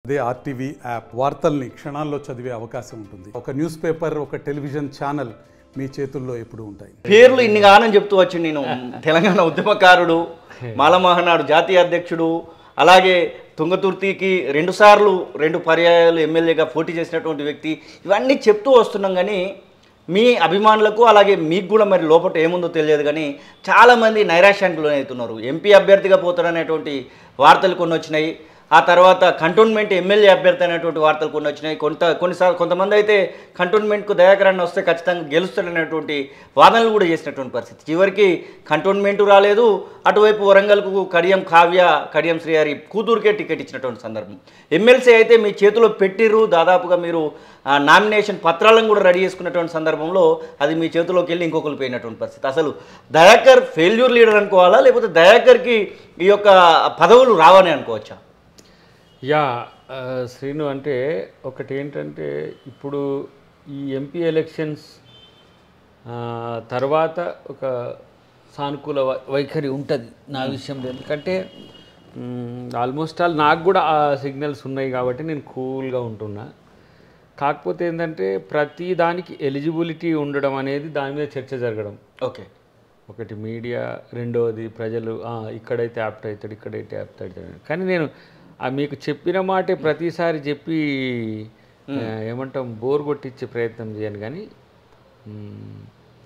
అదే RTV app వార్తల్ని క్షణాల్లో చదివే అవకాశం ఉంటుంది ఒక న్యూస్ పేపర్ ఒక టెలివిజన్ ఛానల్ మీ చేతుల్లో ఎప్పుడూ ఉంటాయి పేర్లు ఇన్ని గానని చెప్తూ వచ్చి నేను తెలంగాణ ఉద్యమకారుడు మాలమహనాడు జాతీయ అధ్యక్షుడు అలాగే తుంగతుర్తికి రెండు సార్లు రెండు పర్యాయాలు ఎమ్మెల్యేగా పోటీ చేసినటువంటి వ్యక్తి ఇవన్నీ చెప్తూ వస్తున్నాం కానీ మీ అభిమానులకు అలాగే మీకు కూడా మరి లోపల ఏముందో తెలియదు కానీ చాలామంది నైరాశ్యానికి లోనవుతున్నారు ఎంపీ అభ్యర్థిగా పోతారనేటువంటి వార్తలు కొన్ని వచ్చినాయి ఆ తర్వాత కంటోన్మెంట్ ఎమ్మెల్యే అభ్యర్థి అనేటువంటి వార్తలు కొన్ని వచ్చినాయి కొంత కొన్నిసార్లు కొంతమంది అయితే కంటోన్మెంట్కు దయాకరాన్ని వస్తే ఖచ్చితంగా గెలుస్తాడనేటువంటి వాదనలు కూడా చేసినటువంటి పరిస్థితి చివరికి కంటోన్మెంట్ రాలేదు అటువైపు వరంగల్కు కడియం కావ్య కడియం శ్రీహరి కూతురుకే టికెట్ ఇచ్చినటువంటి సందర్భం ఎమ్మెల్సీ అయితే మీ చేతిలో పెట్టిర్రు దాదాపుగా మీరు ఆ, నామినేషన్ పత్రాలను కూడా రెడీ చేసుకున్నటువంటి సందర్భంలో అది మీ చేతిలోకి వెళ్ళి ఇంకొకరు పోయినటువంటి పరిస్థితి అసలు దయాకర్ ఫెయిల్యూర్ లీడర్ అనుకోవాలా లేకపోతే దయాకర్కి ఈ యొక్క పదవులు రావని అనుకోవచ్చా యా ఆ, శ్రీను అంటే ఒకటి ఏంటంటే ఇప్పుడు ఈ ఎంపీ ఎలక్షన్స్ ఆ, తర్వాత ఒక సానుకూల వై- వైఖరి ఉంటుంది నా విషయంలో ఎందుకంటే ఆల్మోస్ట్ ఆల్ నాకు కూడా ఆ సిగ్నల్స్ ఉన్నాయి కాబట్టి నేను కూల్గా ఉంటున్నా కాకపోతే ఏంటంటే ప్రతి దానికి ఎలిజిబిలిటీ ఉండడం అనేది దాని మీద చర్చ జరగడం ఓకే ఒకటి మీడియా రెండవది ప్రజలు "ఆ, ఇక్కడైతే యాప్ట్ అవుతాడు ఇక్కడైతే యాప్ట్ అవుతాడు కానీ నేను ఆ మీకు చెప్పిన మాటే ప్రతిసారి చెప్పి ఆ, ఏమంటాం బోర్ కొట్టించే ప్రయత్నం చేయను కానీ మ్,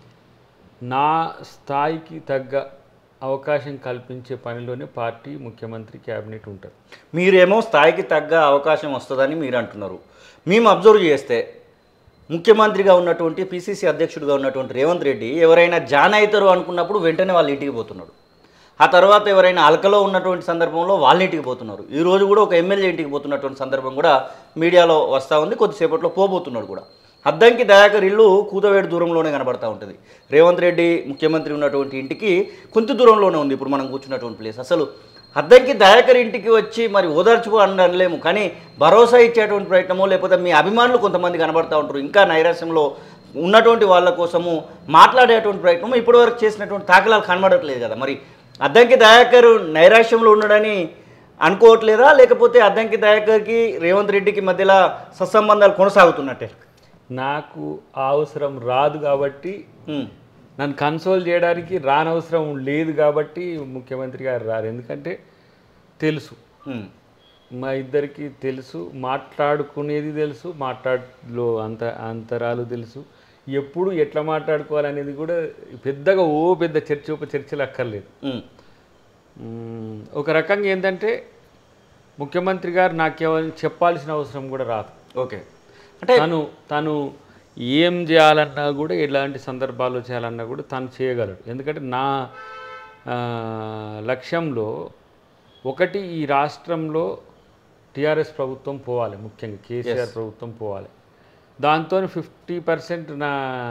నా స్థాయికి తగ్గ అవకాశం కల్పించే పనిలోనే పార్టీ ముఖ్యమంత్రి క్యాబినెట్ ఉంటారు మీరేమో స్థాయికి తగ్గ అవకాశం వస్తుందని మీరు అంటున్నారు మేము అబ్జర్వ్ చేస్తే ముఖ్యమంత్రిగా ఉన్నటువంటి పిసిసి అధ్యక్షుడిగా ఉన్నటువంటి రేవంత్ రెడ్డి ఎవరైనా జాన్ అవుతారు అనుకున్నప్పుడు వెంటనే వాళ్ళ ఇంటికి పోతున్నాడు ఆ తర్వాత ఎవరైనా అలకలో ఉన్నటువంటి సందర్భంలో వాళ్ళ ఇంటికి పోతున్నారు ఈ రోజు కూడా ఒక ఎమ్మెల్యే ఇంటికి పోతున్నటువంటి సందర్భం కూడా మీడియాలో వస్తూ ఉంది కొద్దిసేపట్లో పోబోతున్నాడు కూడా అద్దంకి దయాకర్ ఇల్లు కూతవేడు దూరంలోనే కనబడతా ఉంటుంది రేవంత్ రెడ్డి ముఖ్యమంత్రి ఉన్నటువంటి ఇంటికి కొంత దూరంలోనే ఉంది ఇప్పుడు మనం కూర్చున్నటువంటి ప్లేస్ అసలు అద్దంకి దయాకర్ ఇంటికి వచ్చి మరి ఓదార్చుకో అని అనలేము కానీ భరోసా ఇచ్చేటువంటి ప్రయత్నమో లేకపోతే మీ అభిమానులు కొంతమంది కనబడతా ఉంటారు ఇంకా నైరాశ్యంలో ఉన్నటువంటి వాళ్ళ కోసము మాట్లాడేటువంటి ప్రయత్నం ఇప్పటివరకు చేసినటువంటి దాఖలాలు కనబడట్లేదు కదా మరి అద్దంకి దయాకర్ నైరాశ్యంలో ఉన్నాడని అనుకోవట్లేదా లేకపోతే అద్దంకి దయాకర్కి రేవంత్ రెడ్డికి మధ్యలో సత్సంబంధాలు కొనసాగుతున్నట్టే నాకు ఆ అవసరం రాదు కాబట్టి ఉమ్, నన్ను కన్సోల్ చేయడానికి రానవసరం లేదు కాబట్టి ముఖ్యమంత్రి గారు రారు ఎందుకంటే తెలుసు ఉమ్, మా ఇద్దరికి తెలుసు మాట్లాడుకునేది తెలుసు మాట్లాడలో అంత అంతరాలు తెలుసు ఎప్పుడు ఎట్లా మాట్లాడుకోవాలనేది కూడా పెద్దగా ఓ పెద్ద చర్చ ఒక చర్చలు అక్కర్లేదు ఉమ్, మ్మ్. ఒక రకంగా ఏంటంటే ముఖ్యమంత్రి గారు నాకేమైనా చెప్పాల్సిన అవసరం కూడా రాదు ఓకే అంటే తను తను ఏం చేయాలన్నా కూడా ఎలాంటి సందర్భాల్లో చేయాలన్నా కూడా తను చేయగలడు ఎందుకంటే నా ఆ, లక్ష్యంలో ఒకటి ఈ రాష్ట్రంలో టీఆర్ఎస్ ప్రభుత్వం పోవాలి ముఖ్యంగా కేసీఆర్ ప్రభుత్వం పోవాలి దాంతో ఫిఫ్టీ పర్సెంట్ నా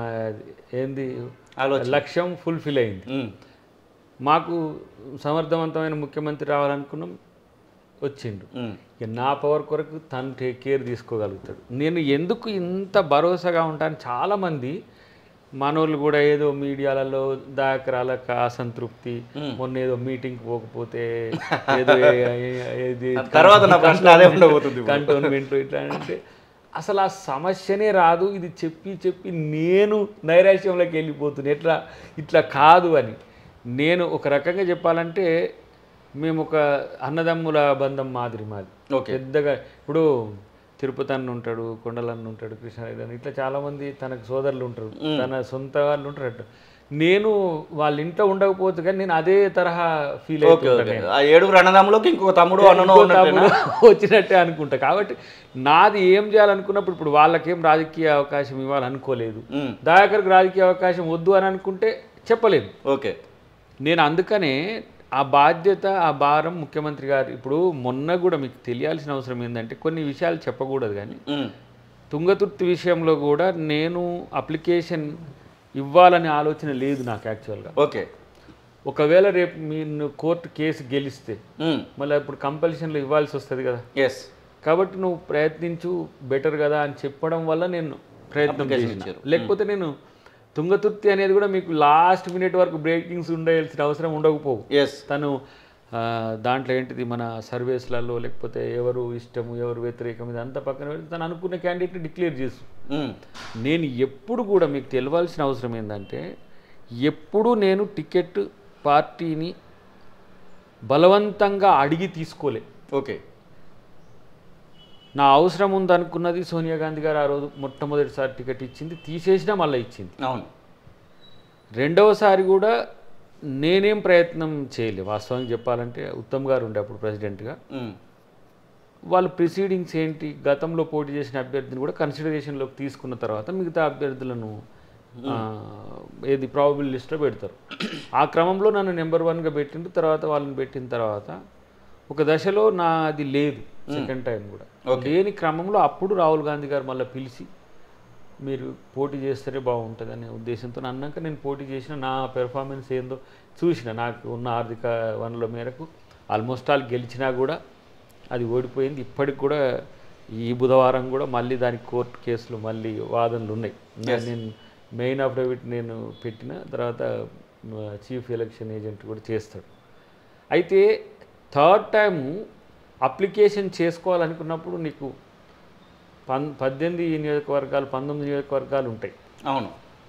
ఏంది లక్ష్యం ఫుల్ఫిల్ అయింది ఉమ్, మాకు సమర్థవంతమైన ముఖ్యమంత్రి రావాలనుకున్నాం వచ్చిండు ఉమ్, ఇక నా పవర్ కొరకు తను టేక్ కేర్ తీసుకోగలుగుతాడు నేను ఎందుకు ఇంత భరోసాగా ఉంటాను చాలామంది మనోళ్ళు కూడా ఏదో మీడియాలలో దాకరాలకు అసంతృప్తి మొన్న ఏదో మీటింగ్కి పోకపోతే ఏదో ఏ- ఏ- ఏది తర్వాత నా ప్రశ్న అదే ఉండబోతుంది ఇప్పుడు. కంటోన్మెంట్ ఇట్లా అంటే అసలు ఆ సమస్యనే రాదు ఇది చెప్పి చెప్పి నేను నైరాశ్యంలోకి వెళ్ళిపోతున్నా ఎట్లా ఇట్లా కాదు అని నేను ఒక రకంగా చెప్పాలంటే మేము ఒక అన్నదమ్ముల బంధం మాదిరి మాది ఓకే పెద్దగా ఇప్పుడు తిరుపతి అన్న ఉంటాడు కొండలన్న ఉంటాడు కృష్ణారెడ్డి అన్న ఇట్లా చాలామంది తనకు సోదరులు ఉంటారు తన సొంత వాళ్ళు ఉంటారు అట్లా నేను వాళ్ళ ఇంట్లో ఉండకపోతే కానీ నేను అదే తరహా ఫీల్ ఓకే ఓకే ఆ ఏడుగురు అన్నదమ్ములోకి ఇంకొక తమ్ముడు అన్ననో ఇంకో ఉన్నట్టేనా తమ్ముడు వచ్చినట్టే అనుకుంటా కాబట్టి నాది ఏం చేయాలనుకున్నప్పుడు ఇప్పుడు వాళ్ళకేం రాజకీయ అవకాశం ఇవ్వాలనుకోలేదు ఉమ్, దయాకర్కి రాజకీయ అవకాశం వద్దు అని అనుకుంటే చెప్పలేను ఓకే నేను అందుకనే ఆ బాధ్యత ఆ భారం ముఖ్యమంత్రి గారు ఇప్పుడు మొన్న కూడా మీకు తెలియాల్సిన అవసరం ఏంటంటే కొన్ని విషయాలు చెప్పకూడదు కానీ ఉమ్, తుంగతుర్తి విషయంలో కూడా నేను అప్లికేషన్ ఇవ్వాలనే ఆలోచన లేదు నాకు యాక్చువల్గా ఓకే ఒకవేళ రేపు మీరు కోర్టు కేసు గెలిస్తే ఉమ్, మళ్ళీ ఇప్పుడు కంపల్షన్లో ఇవ్వాల్సి వస్తుంది కదా ఎస్ కాబట్టి నువ్వు ప్రయత్నించు బెటర్ కదా అని చెప్పడం వల్ల నేను ప్రయత్నం Application చేసిన ఇచ్చారు. లేకపోతే నేను తుంగతుర్తి అనేది కూడా మీకు లాస్ట్ మినిట్ వరకు బ్రేకింగ్స్ ఉండాల్సిన అవసరం ఉండకపోవు ఎస్ తను ఆ, దాంట్లో ఏంటిది మన సర్వేస్లలో లేకపోతే ఎవరు ఇష్టము ఎవరు వ్యతిరేకం ఇది అంతా పక్కన పెట్టి తను అనుకున్న క్యాండిడేట్ని డిక్లేర్ చేసు ఉమ్, నేను ఎప్పుడు కూడా మీకు తెలవాల్సిన అవసరం ఏంటంటే ఎప్పుడు నేను టికెట్ పార్టీని బలవంతంగా అడిగి తీసుకోలే ఓకే నా అవసరం ఉందనుకున్నది సోనియా గాంధీ గారు ఆ రోజు మొట్టమొదటిసారి టికెట్ ఇచ్చింది తీసేసినా మళ్ళీ ఇచ్చింది అవును రెండవసారి కూడా నేనేం ప్రయత్నం చేయలే వాస్తవానికి చెప్పాలంటే ఉత్తమ్ గారు ఉండే అప్పుడు ప్రెసిడెంట్గా ఉమ్, వాళ్ళ ప్రొసీడింగ్స్ ఏంటి గతంలో పోటీ చేసిన అభ్యర్థిని కూడా కన్సిడరేషన్లోకి తీసుకున్న తర్వాత మిగతా అభ్యర్థులను ఆ, ఏది ప్రాబబుల్ లిస్ట్లో పెడతారు ఆ క్రమంలో నన్ను నెంబర్ వన్గా పెట్టిండు తర్వాత వాళ్ళని పెట్టిన తర్వాత ఒక దశలో నా అది లేదు సెకండ్ టైం కూడా లేని క్రమంలో అప్పుడు రాహుల్ గాంధీ గారు మళ్ళీ పిలిచి మీరు పోటీ చేస్తేనే బాగుంటుంది అనే ఉద్దేశంతో అన్నాక నేను పోటీ చేసిన నా పెర్ఫార్మెన్స్ ఏందో చూసిన నాకు ఉన్న ఆర్థిక వనరుల మేరకు ఆల్మోస్ట్ ఆల్ గెలిచినా కూడా అది ఓడిపోయింది ఇప్పటికి కూడా ఈ బుధవారం కూడా మళ్ళీ దానికి కోర్టు కేసులు మళ్ళీ వాదనలు ఉన్నాయి నేను మెయిన్ అఫిడవిట్ నేను పెట్టిన తర్వాత చీఫ్ ఎలక్షన్ ఏజెంట్ కూడా చేస్తాడు అయితే థర్డ్ టైము అప్లికేషన్ చేసుకోవాలనుకున్నప్పుడు నీకు పన్ పద్దెనిమిది నియోజకవర్గాలు పంతొమ్మిది నియోజకవర్గాలు ఉంటాయి అవును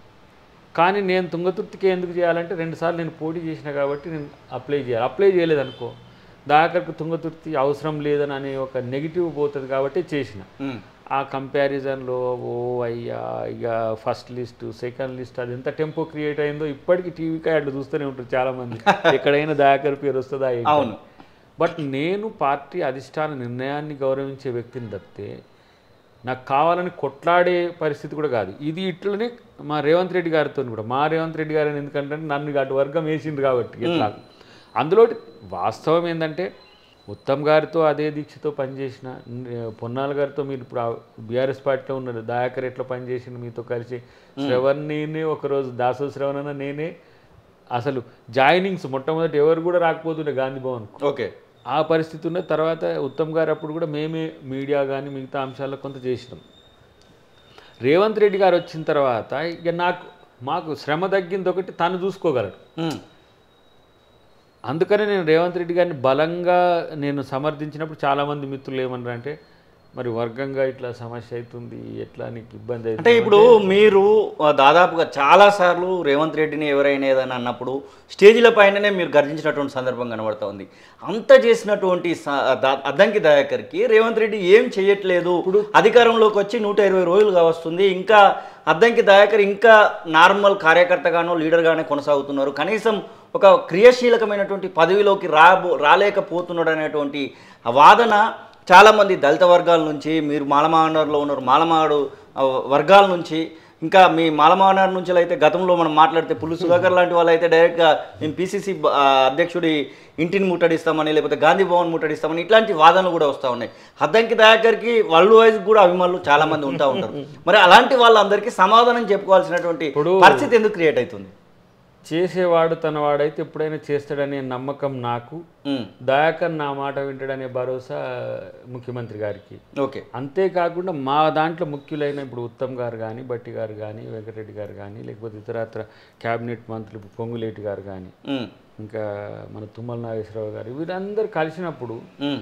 కానీ నేను తుంగతుర్తికి ఎందుకు చేయాలంటే రెండుసార్లు నేను పోటీ చేసిన కాబట్టి నేను అప్లై చేయాలి అప్లై చేయలేదు అనుకో దాకరకు తుంగతుర్తి అవసరం లేదని అనే ఒక నెగిటివ్ పోతుంది కాబట్టి చేసిన ఉమ్, ఆ కంపారిజన్లో ఓ అయ్యా ఇక ఫస్ట్ లిస్ట్ సెకండ్ లిస్ట్ అది ఎంత టెంపో క్రియేట్ అయిందో ఇప్పటికీ టీవీకి అట్లా చూస్తూనే ఉంటారు చాలామంది ఎక్కడైనా దయాకర్ పేరు వస్తుందా ఏంటి? అవును. బట్ నేను పార్టీ అధిష్టాన నిర్ణయాన్ని గౌరవించే వ్యక్తిని తప్పితే నాకు కావాలని కొట్లాడే పరిస్థితి కూడా కాదు ఇది ఇట్లనే మా రేవంత్ రెడ్డి గారితో కూడా మా రేవంత్ రెడ్డి గారిని ఎందుకంటే నన్ను ఇక అటు వర్గం వేసిండ్రు కాబట్టి ఇట్లా అందులో వాస్తవం ఏంటంటే ఉత్తమ్ గారితో అదే దీక్షతో పనిచేసిన న- పొన్నాల గారితో మీరు ఇప్పుడు బీఆర్ఎస్ పార్టీలో ఉన్నారు దయాకర్ ఎట్లా పనిచేసిన మీతో కలిసి శ్రవణ్ నేనే ఒకరోజు దాసో శ్రవణ్ అన్న నేనే అసలు జాయినింగ్స్ మొట్టమొదటి ఎవరు కూడా రాకపోతుండే గాంధీ భవన్ ఓకే ఆ పరిస్థితి ఉన్న తర్వాత ఉత్తమ్ గారు అప్పుడు కూడా మేమే మీడియా కానీ మిగతా అంశాల్లో కొంత చేసినాం రేవంత్ రెడ్డి గారు వచ్చిన తర్వాత ఇక నాకు మాకు శ్రమ తగ్గింది ఒకటి తను చూసుకోగలడు ఉమ్, అందుకనే నేను రేవంత్ రెడ్డి గారిని బలంగా నేను సమర్థించినప్పుడు చాలామంది మిత్రులు ఏమన్నారు అంటే మరి వర్గంగా ఇట్లా సమస్య అవుతుంది ఎట్లా నీకు ఇబ్బంది అంటే అవుతుంది ఇప్పుడు మీరు ఆ, దాదాపుగా చాలా సార్లు రేవంత్ రెడ్డిని ఎవరైనా ఏదైనా అన్నప్పుడు స్టేజీల పైననే మీరు గర్జించినటువంటి సందర్భం కనబడతా ఉంది అంత చేసినటువంటి స- దా- అద్దంకి దయాకర్కి రేవంత్ రెడ్డి ఏం చేయట్లేదు అధికారంలోకి వచ్చి నూట ఇరవై రోజులుగా వస్తుంది ఇంకా అద్దంకి దయాకర్ ఇంకా నార్మల్ కార్యకర్తగానో లీడర్గానే కొనసాగుతున్నారు కనీసం ఒక క్రియాశీలకమైనటువంటి పదవిలోకి రాబో రాలేకపోతున్నాడు అనేటువంటి ఆ వాదన చాలామంది దళిత వర్గాల నుంచి మీరు మాలమానర్లో ఉన్నారు మాలమాడు ఆ, వర్గాల నుంచి ఇంకా మీ మాలమానర్ నుంచి అయితే గతంలో మనం మాట్లాడితే పుల్లు సుధాకర్ లాంటి వాళ్ళు అయితే డైరెక్ట్గా మేము పీసీసీ అధ్యక్షుడి ఇంటిని ముట్టడిస్తామని లేకపోతే గాంధీ భవన్ ముట్టడిస్తామని ఇట్లాంటి వాదనలు కూడా వస్తూ ఉన్నాయి అద్దంకి దయాకర్కి వరల్డ్ వైజ్ కూడా అభిమానులు చాలా మంది ఉంటా ఉంటారు మరి అలాంటి వాళ్ళందరికీ సమాధానం చెప్పుకోవాల్సినటువంటి పరిస్థితి ఎందుకు క్రియేట్ అవుతుంది చేసేవాడు తన వాడైతే ఎప్పుడైనా చేస్తాడనే నమ్మకం నాకు ఉమ్, దయాకర్ నా మాట వింటాడనే భరోసా ముఖ్యమంత్రి గారికి ఓకే అంతేకాకుండా మా దాంట్లో ముఖ్యులైన ఇప్పుడు ఉత్తమ్ గారు కానీ బట్టి గారు కానీ వెంకటరెడ్డి గారు కానీ లేకపోతే ఇతరత్ర క్యాబినెట్ మంత్రులు ఇప్పుడు పొంగులేటి గారు కానీ ఉమ్, ఇంకా మన తుమ్మల నాగేశ్వరరావు గారు వీరందరూ కలిసినప్పుడు ఉమ్,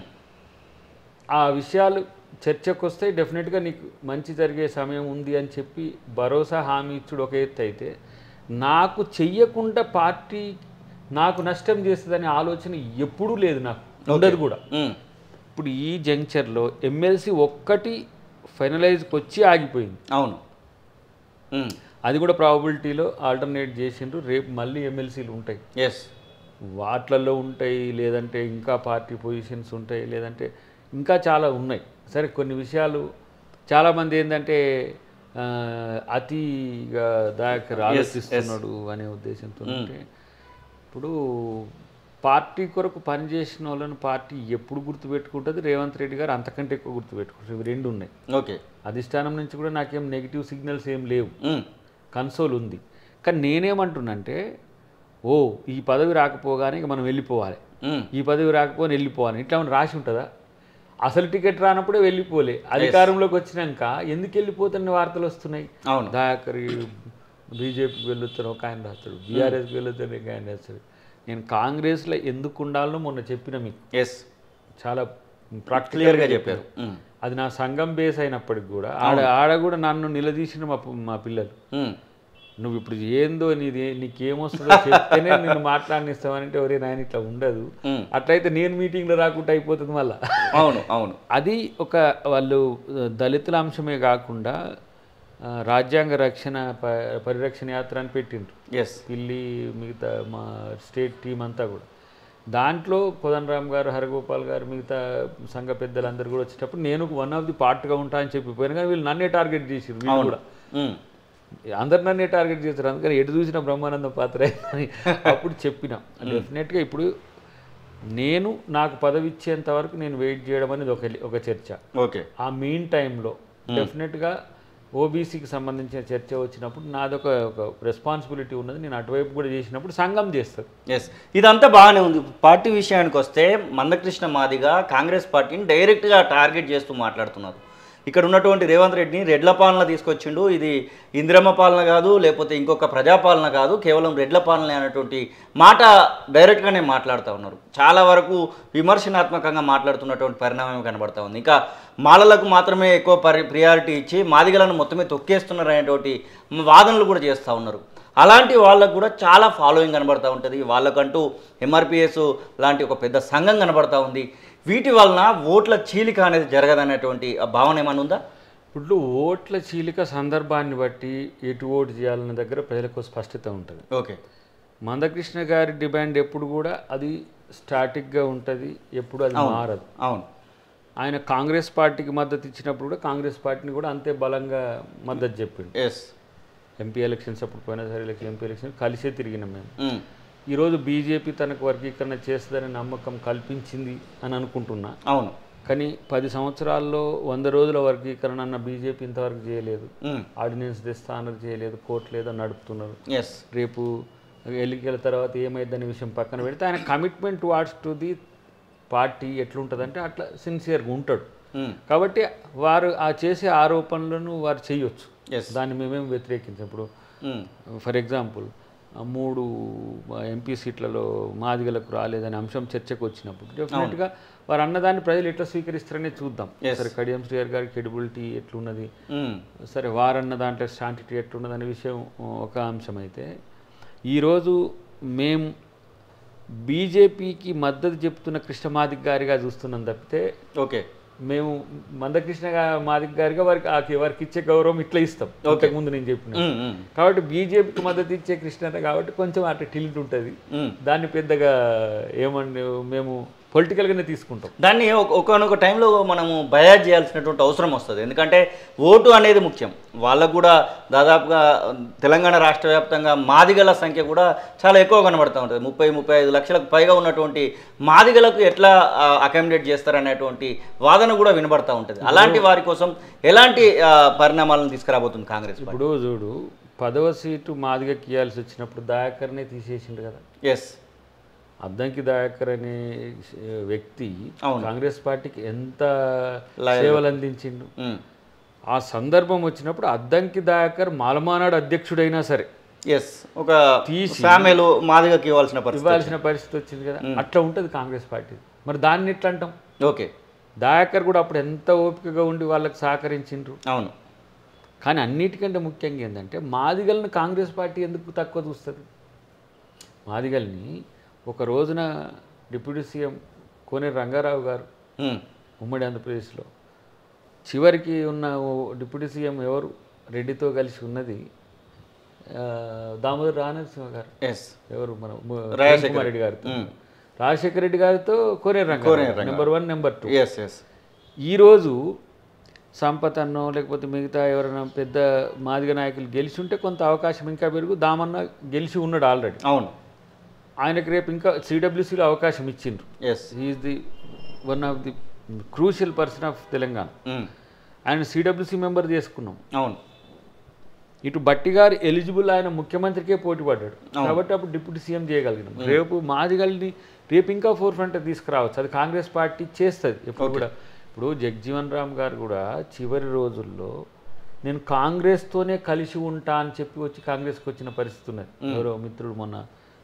ఆ విషయాలు చర్చకు వస్తే డెఫినెట్గా నీకు మంచి జరిగే సమయం ఉంది అని చెప్పి భరోసా హామీ ఇచ్చుడు ఒక ఎత్తు అయితే నాకు చెయ్యకుండా పార్టీ నాకు నష్టం చేస్తుందనే ఆలోచన ఎప్పుడూ లేదు నాకు ఉండదు కూడా ఉమ్, ఇప్పుడు ఈ జంక్చర్లో ఎమ్మెల్సీ ఒక్కటి ఫైనలైజ్కి వచ్చి ఆగిపోయింది అవును ఉమ్, అది కూడా ప్రాబబిలిటీలో ఆల్టర్నేట్ చేసిండ్రు రేపు మళ్ళీ ఎమ్మెల్సీలు ఉంటాయి ఎస్ వాట్లలో ఉంటాయి లేదంటే ఇంకా పార్టీ పొజిషన్స్ ఉంటాయి లేదంటే ఇంకా చాలా ఉన్నాయి సరే కొన్ని విషయాలు చాలామంది ఏంటంటే ఆ, అతిగా దాకా ఆలోచిస్తున్నాడు అనే ఉద్దేశంతో ఉంటే ఇప్పుడు పార్టీ కొరకు పనిచేసిన వాళ్ళని పార్టీ ఎప్పుడు గుర్తుపెట్టుకుంటుంది రేవంత్ రెడ్డి గారు అంతకంటే ఎక్కువ గుర్తుపెట్టుకుంటారు ఇవి రెండు ఉన్నాయి ఓకే అధిష్టానం నుంచి కూడా నాకేం నెగిటివ్ సిగ్నల్స్ ఏం లేవు ఉమ్, కన్సోల్ ఉంది కానీ నేనేమంటున్నంటే ఓ ఈ పదవి రాకపోగానే ఇక మనం వెళ్ళిపోవాలి ఉమ్, ఈ పదవి రాకపోని వెళ్ళిపోవాలి ఇట్లా ఏమైనా రాసి ఉంటుందా అసలు టికెట్ రానప్పుడే వెళ్ళిపోలే అధికారంలోకి వచ్చినాక ఎందుకు వెళ్ళిపోతున్న వార్తలు వస్తున్నాయి అవును దాకరి బీజేపీకి వెళ్ళొస్తాను ఒక ఆయన రాస్తాడు బీఆర్ఎస్కి వెళ్ళొస్తాను ఒక ఆయన రాస్తాడు నేను కాంగ్రెస్లో ఎందుకు ఉండాలో మొన్న చెప్పిన మీకు ఎస్ చాలా ప్రాక్టికల్గా క్లియర్గా చెప్పారు ఉమ్. అది నా సంఘం బేస్ అయినప్పటికి కూడా ఆడ ఆడ కూడా నన్ను నిలదీసిన మా ప- మా పిల్లలు ఉమ్. నువ్వు ఇప్పుడు ఏందో నీది నీకేమొస్తుందో చెప్తేనే నేను మాట్లాడిస్తామనంటే ఎవరే నాయన ఇట్లా ఉండదు ఉమ్. అట్లయితే నేను మీటింగ్లో రాకుండా అయిపోతుంది మళ్ళా అవును అవును అది ఒక వాళ్ళు ఆ, దళితుల అంశమే కాకుండా ఆ, రాజ్యాంగ రక్షణ ప- పరిరక్షణ యాత్ర అని పెట్టిండ్రు ఎస్ పిల్లి మిగతా మా స్టేట్ టీం అంతా కూడా దాంట్లో కోదండరామ్ గారు హరగోపాల్ గారు మిగతా సంఘ పెద్దలందరూ కూడా వచ్చేటప్పుడు నేను వన్ ఆఫ్ ది పార్ట్గా ఉంటా అని చెప్పిపోయాను కానీ వీళ్ళు నన్నే టార్గెట్ చేసారు వీళ్ళు కూడా ఉమ్. అందరు నన్నే టార్గెట్ చేస్తారు అందుకని ఎటు చూసిన బ్రహ్మానందం పాత్ర అని అప్పుడు చెప్పిన డెఫినెట్గా ఇప్పుడు నేను నాకు పదవి ఇచ్చేంత వరకు నేను వెయిట్ చేయడం అనేది ఒక ఒక చర్చ ఓకే ఆ మీన్ టైంలో డెఫినెట్గా ఓబీసీకి సంబంధించిన చర్చ వచ్చినప్పుడు నాదొక ఒక రెస్పాన్సిబిలిటీ ఉన్నది నేను అటువైపు కూడా చేసినప్పుడు సంఘం చేస్తుంది ఎస్ ఇదంతా బాగానే ఉంది పార్టీ విషయానికి వస్తే మందకృష్ణ మాదిగా కాంగ్రెస్ పార్టీని డైరెక్ట్గా టార్గెట్ చేస్తూ మాట్లాడుతున్నారు ఇక్కడ ఉన్నటువంటి రేవంత్ రెడ్డిని రెడ్ల పాలన తీసుకొచ్చిండు ఇది ఇందిరమ్మ పాలన కాదు లేకపోతే ఇంకొక ప్రజాపాలన కాదు కేవలం రెడ్ల పాలన అనేటువంటి మాట డైరెక్ట్గానే మాట్లాడుతూ ఉన్నారు చాలా వరకు విమర్శనాత్మకంగా మాట్లాడుతున్నటువంటి పరిణామం కనబడతా ఉంది ఇంకా మాలలకు మాత్రమే ఎక్కువ పరి ప్రియారిటీ ఇచ్చి మాదిగలను మొత్తమే తొక్కేస్తున్నారు అనేటువంటి వాదనలు కూడా చేస్తూ ఉన్నారు అలాంటి వాళ్ళకు కూడా చాలా ఫాలోయింగ్ కనబడతా ఉంటుంది వాళ్ళకంటూ ఎంఆర్పిఎస్ లాంటి ఒక పెద్ద సంఘం కనబడతా ఉంది వీటి వలన ఓట్ల చీలిక అనేది జరగదనేటువంటి ఆ భావన ఏమైనా ఉందా ఇప్పుడు ఓట్ల చీలిక సందర్భాన్ని బట్టి ఎటు ఓటు చేయాలన్న దగ్గర ప్రజలకు స్పష్టత ఉంటుంది ఓకే మందకృష్ణ గారి డిమాండ్ ఎప్పుడు కూడా అది స్టాటిక్గా ఉంటుంది ఎప్పుడు అది మారదు అవును ఆయన కాంగ్రెస్ పార్టీకి మద్దతు ఇచ్చినప్పుడు కూడా కాంగ్రెస్ పార్టీని కూడా అంతే బలంగా మద్దతు చెప్పిండు ఎస్ ఎంపీ ఎలక్షన్స్ అప్పుడు పోయినసారి ఎలక్షన్ ఎంపీ ఎలక్షన్ కలిసే తిరిగినాం మేము ఈరోజు బీజేపీ తనకు వర్గీకరణ చేస్తుందనే నమ్మకం కల్పించింది అని అనుకుంటున్నా అవును కానీ పది సంవత్సరాల్లో వంద రోజుల వర్గీకరణ అన్న బీజేపీ ఇంతవరకు చేయలేదు ఆర్డినెన్స్ తెస్తా అన్నది చేయలేదు కోర్టు లేదో నడుపుతున్నారు ఎస్ రేపు ఎన్నికల తర్వాత ఏమైందనే విషయం పక్కన పెడితే ఆయన commitment what's to the party ఎట్లుంటుందంటే అట్లా సిన్సియర్గా ఉంటాడు కాబట్టి వారు ఆ చేసే ఆరోపణలను వారు చేయొచ్చు Yes. దాన్ని మేమేం వ్యతిరేకించాం ఇప్పుడు ఫర్ ఎగ్జాంపుల్ మూడు ఎంపీ సీట్లలో మాదిగలకు రాలేదనే అంశం చర్చకు వచ్చినప్పుడు డెఫినెట్గా వారు అన్నదాన్ని ప్రజలు ఎట్లా స్వీకరిస్తారనే చూద్దాం సరే కడియం శ్రీయర్ గారి క్రెడిబిలిటీ ఎట్లున్నది సరే వారన్న దాంట్లో స్టాంటిటీ ఎట్లున్నది అనే విషయం ఒక అంశం అయితే ఈరోజు మేము బీజేపీకి మద్దతు చెప్తున్న కృష్ణమాదిక్ గారిగా చూస్తున్నాం తప్పితే ఓకే మేము మందకృష్ణ గా- మాదిక్ గారిగా వారికి ఆ- వారికి ఇచ్చే గౌరవం ఇట్లా ఇస్తాం ఇంతకు ముందు నేను చెప్పిన కాబట్టి బీజేపీకి మద్దతు ఇచ్చే కృష్ణ కాబట్టి కొంచెం అట్లా టిల్ట్ ఉంటుంది దాన్ని పెద్దగా ఏమని మేము పొలిటికల్గానే తీసుకుంటాం దాన్ని ఒక- ఒకనొక టైంలో మనము బయాజ్ చేయాల్సినటువంటి అవసరం వస్తుంది ఎందుకంటే ఓటు అనేది ముఖ్యం వాళ్ళకు కూడా దాదాపుగా తెలంగాణ రాష్ట్ర వ్యాప్తంగా మాదిగల సంఖ్య కూడా చాలా ఎక్కువ కనబడుతూ ఉంటుంది ముప్పై ముప్పై ఐదు లక్షలకు పైగా ఉన్నటువంటి మాదిగలకు ఎట్లా అకామిడేట్ చేస్తారనేటువంటి వాదన కూడా వినబడతా ఉంటుంది అలాంటి వారి కోసం ఎలాంటి ఆ, పరిణామాలను తీసుకురాబోతుంది కాంగ్రెస్ పార్టీ ఇప్పుడు చూడు పదవ సీటు మాదిగకి ఇవ్వాల్సి వచ్చినప్పుడు దయాకర్నే తీసేసిండు కదా ఎస్ అద్దంకి దయాకర్ అనే వ్యక్తి అవును. కాంగ్రెస్ పార్టీకి ఎంత సేవలు అందించిండు ఆ సందర్భం వచ్చినప్పుడు అద్దంకి దయాకర్ మాలమానాడు అధ్యక్షుడైనా సరే ఎస్ ఒక ఫ్యామిలీ మాదిగకి ఇవ్వాల్సిన పరిస్థితి ఇవ్వాల్సిన పరిస్థితి వచ్చింది కదా అట్లా ఉంటుంది కాంగ్రెస్ పార్టీ మరి దాన్ని ఎట్లా అంటాం ఓకే దయాకర్ కూడా అప్పుడు ఎంత ఓపికగా ఉండి వాళ్ళకి సహకరించిండ్రు అవును కానీ అన్నిటికంటే ముఖ్యంగా ఏంటంటే మాదిగల్ని కాంగ్రెస్ పార్టీ ఎందుకు తక్కువ చూస్తుంది మాదిగల్ని ఒక రోజున డిప్యూటీ సీఎం కోనేరు రంగారావు గారు ఉమ్. ఉమ్మడి ఆంధ్రప్రదేశ్లో చివరికి ఉన్న ఓ డిప్యూటీ సీఎం ఎవరు రెడ్డితో కలిసి ఉన్నది ఆ, దామోదర్ రానరసింహ గారు ఎస్ ఎవరు మన ము- రాజశేఖర్ కిరణ్ కుమార్ రెడ్డి గారితో రాజశేఖర రెడ్డి గారితో Koneru Rangarao number one number two yes yes ఈరోజు సంపత్ అన్నో లేకపోతే మిగతా ఎవరైనా పెద్ద మాదిగ నాయకులు గెలిచి ఉంటే కొంత అవకాశం ఇంకా పెరుగు దామన్న గెలిచి ఉన్నాడు ఆల్రెడీ అవును ఆయనకు రేపు ఇంకా సిడబ్ల్యూసీలో అవకాశం ఇచ్చిండ్రు yes is the one of the crucial person of Telangana ఆయన సిడబ్ల్యూసీ మెంబర్ చేసుకున్నాం అవును ఇటు బట్టి గారు ఎలిజిబుల్ ఆయన ముఖ్యమంత్రికే పోటీ పడ్డాడు కాబట్టి అప్పుడు డిప్యూటీ సీఎం చేయగలిగినాం రేపు మాదిగల్ని రేపు ఇంకా ఫోర్ ఫ్రంట్ తీసుకురావచ్చు అది కాంగ్రెస్ పార్టీ చేస్తుంది ఎప్పుడు కూడా ఇప్పుడు జగ్జీవన్ రామ్ గారు కూడా చివరి రోజుల్లో నేను కాంగ్రెస్తోనే కలిసి ఉంటా అని చెప్పి వచ్చి కాంగ్రెస్కి వచ్చిన పరిస్థితి ఉన్నది ఎవరో మిత్రుడు మొన్న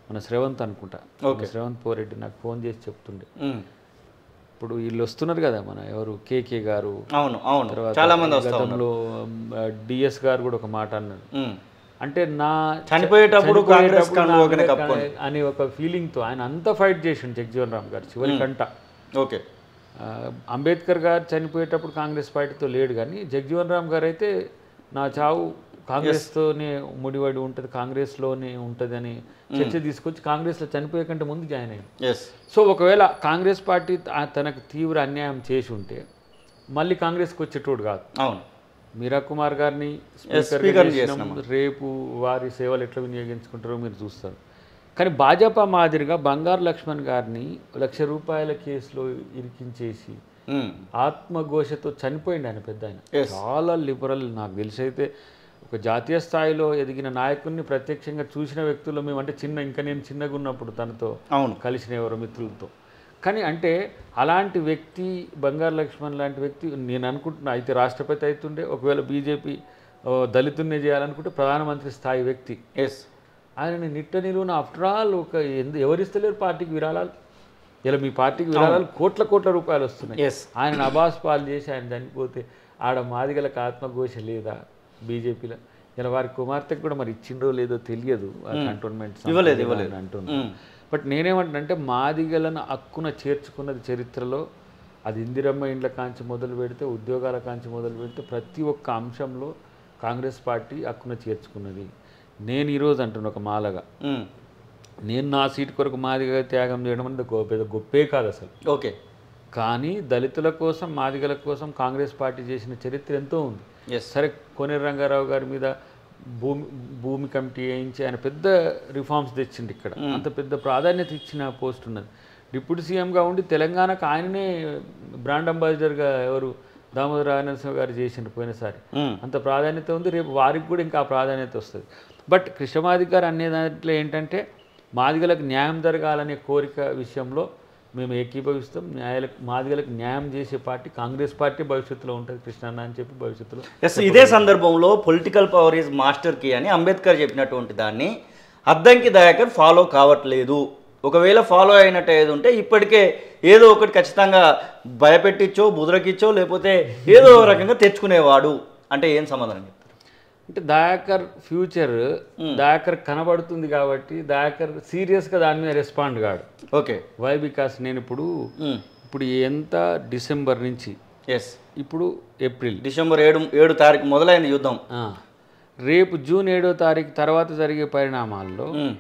మన శ్రవంత్ అనుకుంటా మన శ్రవంత్ పోరెడ్డి నాకు ఫోన్ చేసి చెప్తుండే ఉమ్. ఇప్పుడు వీళ్ళు వస్తున్నారు కదా మన ఎవరు కేకే గారు అవును అవును తర్వాత చాలా మంది వస్తా ఉన్నారు గతంలో డిఎస్ గారు కూడా ఒక మాట అన్నారు ఉమ్. అంటే నా చనిపోయేటప్పుడు కాంగ్రెస్ చనిపోయేటప్పుడు కండువా నా కింద మీద కప్పుకొని. అనే ఒక ఫీలింగ్తో ఆయన అంతా ఫైట్ చేసిండు జగజీవన్ రామ్ గారు చివరి కంట ఓకే ఆ, అంబేద్కర్ గారు చనిపోయేటప్పుడు కాంగ్రెస్ పార్టీతో లేడు కానీ జగజీవన్ రామ్ గారు అయితే నా చావు కాంగ్రెస్తోనే ముడిపడి ఉంటుంది కాంగ్రెస్లోనే ఉంటుంది అని చర్చ తీసుకొచ్చి కాంగ్రెస్లో చనిపోయే కంటే ముందు జాయిన్ అయ్యింది ఎస్ సో ఒకవేళ కాంగ్రెస్ పార్టీ త- తనకు తీవ్ర అన్యాయం చేసి ఉంటే మళ్ళీ కాంగ్రెస్కి వచ్చేటోడు కాదు అవును మీరా కుమార్ గారిని speaker స్పీకర్ ని చేసినాం రేపు వారి సేవలు ఎట్లా వినియోగించుకుంటారో మీరు చూస్తారు కానీ భాజపా మాదిరిగా బంగారు లక్ష్మణ్ గారిని లక్ష రూపాయల కేసులో ఇరికించేసి ఉమ్. ఆత్మఘోషతో చనిపోయింది ఆయన పెద్ద ఆయన Yes. చాలా లిబరల్ నాకు తెలిసి అయితే ఒక జాతీయ స్థాయిలో ఎదిగిన నాయకుడిని ప్రత్యక్షంగా చూసిన వ్యక్తుల్లో మేము అంటే చిన్న ఇంకా నేను చిన్నగా ఉన్నప్పుడు తనతో అవును కలిసిన ఎవరో మిత్రులతో కానీ అంటే అలాంటి వ్యక్తి బంగారు లక్ష్మణ్ లాంటి వ్యక్తి నేను అనుకుంటున్నా అయితే రాష్ట్రపతి అవుతుండే ఒకవేళ బీజేపీ దళితున్నే చేయాలనుకుంటే ప్రధానమంత్రి స్థాయి వ్యక్తి ఎస్ ఆయనని నిట్ట నిలువున ఆఫ్టర్ ఆల్ ఒక ఎందు ఎవరిస్తలేరు పార్టీకి విరాళాలు ఇలా మీ పార్టీకి విరాళాలు కోట్ల కోట్ల రూపాయలు వస్తున్నాయి ఎస్ ఆయన అబాస్ పాలు చేసి ఆయన చనిపోతే ఆడ మాదిగలకు ఆత్మఘోష లేదా బీజేపీలో ఇలా వారి కుమార్తెకు కూడా మరి ఇచ్చిండ్రో లేదో తెలియదు ఆ కంటోన్మెంట్ ఇవ్వలేదు, ఇవ్వలేదు. అంటున్నారు బట్ నేనేమంటానంటే మాదిగలను హక్కున చేర్చుకున్నది చరిత్రలో అది ఇందిరమ్మ ఇండ్ల కాంచి మొదలు పెడితే ఉద్యోగాల కాంచి మొదలు పెడితే ప్రతి ఒక్క అంశంలో కాంగ్రెస్ పార్టీ హక్కున చేర్చుకున్నది నేను ఈరోజు అంటున్నా ఒక మాలగా ఉమ్. నేను నా సీట్ కొరకు మాదిగ త్యాగం చేయడం అనేది గొప్ప పెద్ద గొప్పే కాదు అసలు ఓకే కానీ దళితుల కోసం మాదిగల కోసం కాంగ్రెస్ పార్టీ చేసిన చరిత్ర ఎంతో ఉంది ఎస్ సరే కోనేరు రంగారావు గారి మీద భూమి భూమి కమిటీ వేయించి ఆయన పెద్ద రిఫార్మ్స్ తెచ్చిండు ఇక్కడ అంత పెద్ద ప్రాధాన్యత ఇచ్చిన పోస్ట్ ఉన్నది డిప్యూటీ సీఎంగా ఉండి తెలంగాణకు ఆయననే బ్రాండ్ అంబాసిడర్గా ఎవరు దామోదర నరసింహ గారు చేసిండు పోయినసారి ఉమ్. అంత ప్రాధాన్యత ఉంది రేపు వారికి కూడా ఇంకా ఆ ప్రాధాన్యత వస్తుంది బట్ కృష్ణమాదిక్ గారు అనే దాంట్లో ఏంటంటే మాదిగలకు న్యాయం జరగాలనే కోరిక విషయంలో మేము ఏకీభవిస్తాం న్యాయాలకు మాదిగలకు న్యాయం చేసే పార్టీ కాంగ్రెస్ పార్టీ భవిష్యత్తులో ఉంటుంది కృష్ణన్న అని చెప్పి భవిష్యత్తులో ఎస్ ఇదే సందర్భంలో political power is master key అని అంబేద్కర్ చెప్పినటువంటి దాన్ని అద్దంకి దయాకర్ ఫాలో కావట్లేదు ఒకవేళ ఫాలో అయినట్టు ఏది ఉంటే ఇప్పటికే ఏదో ఒకటి ఖచ్చితంగా భయపెట్టించో బుదరకిచ్చో లేకపోతే ఏదో ఒక రకంగా తెచ్చుకునేవాడు అంటే ఏం సమాధానం చెప్తారు అంటే దయాకర్ ఫ్యూచర్ దయాకర్ కనబడుతుంది కాబట్టి దయాకర్ సీరియస్గా దాని మీద రెస్పాండ్ కాడు ఓకే వై బికాస్ నేను ఇప్పుడు ఇప్పుడు ఎంత డిసెంబర్ నుంచి ఎస్ ఇప్పుడు ఏప్రిల్ డిసెంబర్ ఏడు ఏడు తారీఖు మొదలైన యుద్ధం ఆ, రేపు జూన్ ఏడో తారీఖు తర్వాత జరిగే పరిణామాల్లో ఉమ్.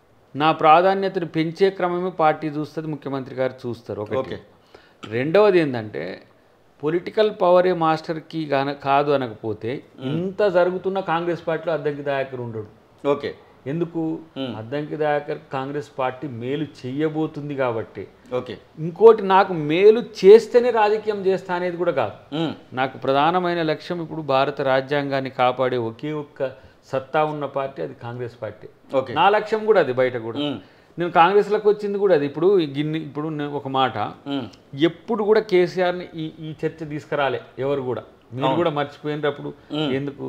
నా ప్రాధాన్యతను పెంచే క్రమమే పార్టీ చూస్తుంది ముఖ్యమంత్రి గారు చూస్తారు ఒకటి ఓకే. రెండవది ఏంటంటే పొలిటికల్ పవరే మాస్టర్కి గాన కాదు అనకపోతే ఇంత జరుగుతున్న కాంగ్రెస్ పార్టీలో అద్దంకి దయాకర్ ఉండడు ఓకే ఎందుకు అద్దంకి దయాకర్ కాంగ్రెస్ పార్టీ మేలు చెయ్యబోతుంది కాబట్టి ఓకే ఇంకోటి నాకు మేలు చేస్తేనే రాజకీయం చేస్తా అనేది కూడా కాదు ఉమ్. నాకు ప్రధానమైన లక్ష్యం ఇప్పుడు భారత రాజ్యాంగాన్ని కాపాడే ఒకే ఒక్క సత్తా ఉన్న పార్టీ అది కాంగ్రెస్ పార్టీ ఓకే నా లక్ష్యం కూడా అది బయట కూడా ఉమ్. నేను కాంగ్రెస్లోకి వచ్చింది కూడా అది ఇప్పుడు ఈ గిన్ని ఇప్పుడు నేను ఒక మాట ఉమ్. ఎప్పుడు కూడా కేసీఆర్ని ఈ ఈ చర్చ తీసుకురాలే ఎవరు కూడా మీరు కూడా మర్చిపోయినప్పుడు ఎందుకు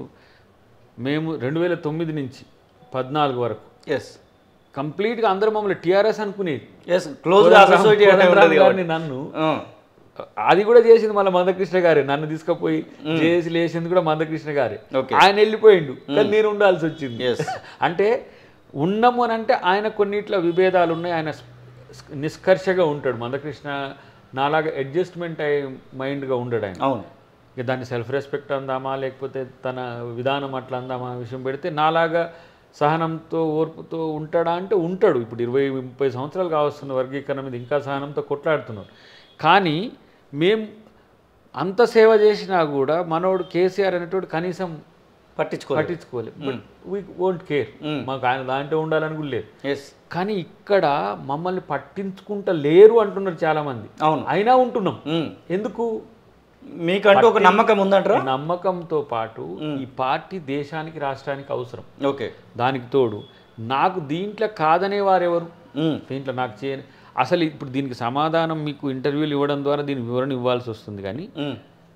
మేము రెండు వేల తొమ్మిది నుంచి పద్నాలుగు వరకు ఎస్ కంప్లీట్గా అందరూ మమ్మల్ని టీఆర్ఎస్ అనుకునేది ఎస్ క్లోజ్గా అసోసియేట్ కోదండరాం గారిని నన్ను ఉమ్. అది కూడా చేసింది మళ్ళీ మందకృష్ణ గారే నన్ను తీసుకుపోయి చేసి లేచింది కూడా మందకృష్ణ గారే Okay. ఆయన వెళ్ళిపోయిండు కానీ నేను ఉండాల్సి వచ్చింది Yes. అంటే ఉన్నాము అని అంటే ఆయన కొన్నిట్లో విభేదాలు ఉన్నాయి ఆయన స్- నిష్కర్షగా ఉంటాడు మందకృష్ణ నాలాగా అడ్జస్ట్మెంట్ అయ్యే మైండ్గా ఉండడు ఆయన అవును ఇక దాన్ని సెల్ఫ్ రెస్పెక్ట్ అందామా లేకపోతే తన విధానం అట్లా అందామా అనే విషయం పెడితే నాలాగా సహనంతో ఓర్పుతో ఉంటాడా అంటే ఉంటాడు ఇప్పుడు ఇరవై ముప్పై సంవత్సరాలు కావస్తున్న వర్గీకరణ మీద ఇంకా సహనంతో కొట్లాడుతున్నారు కానీ మేం అంత సేవ చేసినా కూడా మనోడు కేసీఆర్ అనేటోడు కనీసం పట్టించుకో పట్టించుకోలేదు బట్ వీ వోంట్ కేర్ మాకు ఆయన దాంట్లో ఉండాలని కూడా లేదు ఎస్ కానీ ఇక్కడ మమ్మల్ని పట్టించుకుంటా లేరు అంటున్నారు చాలామంది అవును అయినా ఉంటున్నాం ఉమ్. ఎందుకు మీకంటూ ఒక నమ్మకం ఉందంటారా నమ్మకంతో పాటు ఈ పార్టీ దేశానికి రాష్ట్రానికి అవసరం ఓకే దానికి తోడు నాకు దీంట్లో కాదనే వారెవరు ఉమ్. దీంట్లో నాకు చేయని అసలు ఇప్పుడు దీనికి సమాధానం మీకు ఇంటర్వ్యూలు ఇవ్వడం ద్వారా దీని వివరణ ఇవ్వాల్సి వస్తుంది కానీ ఉమ్.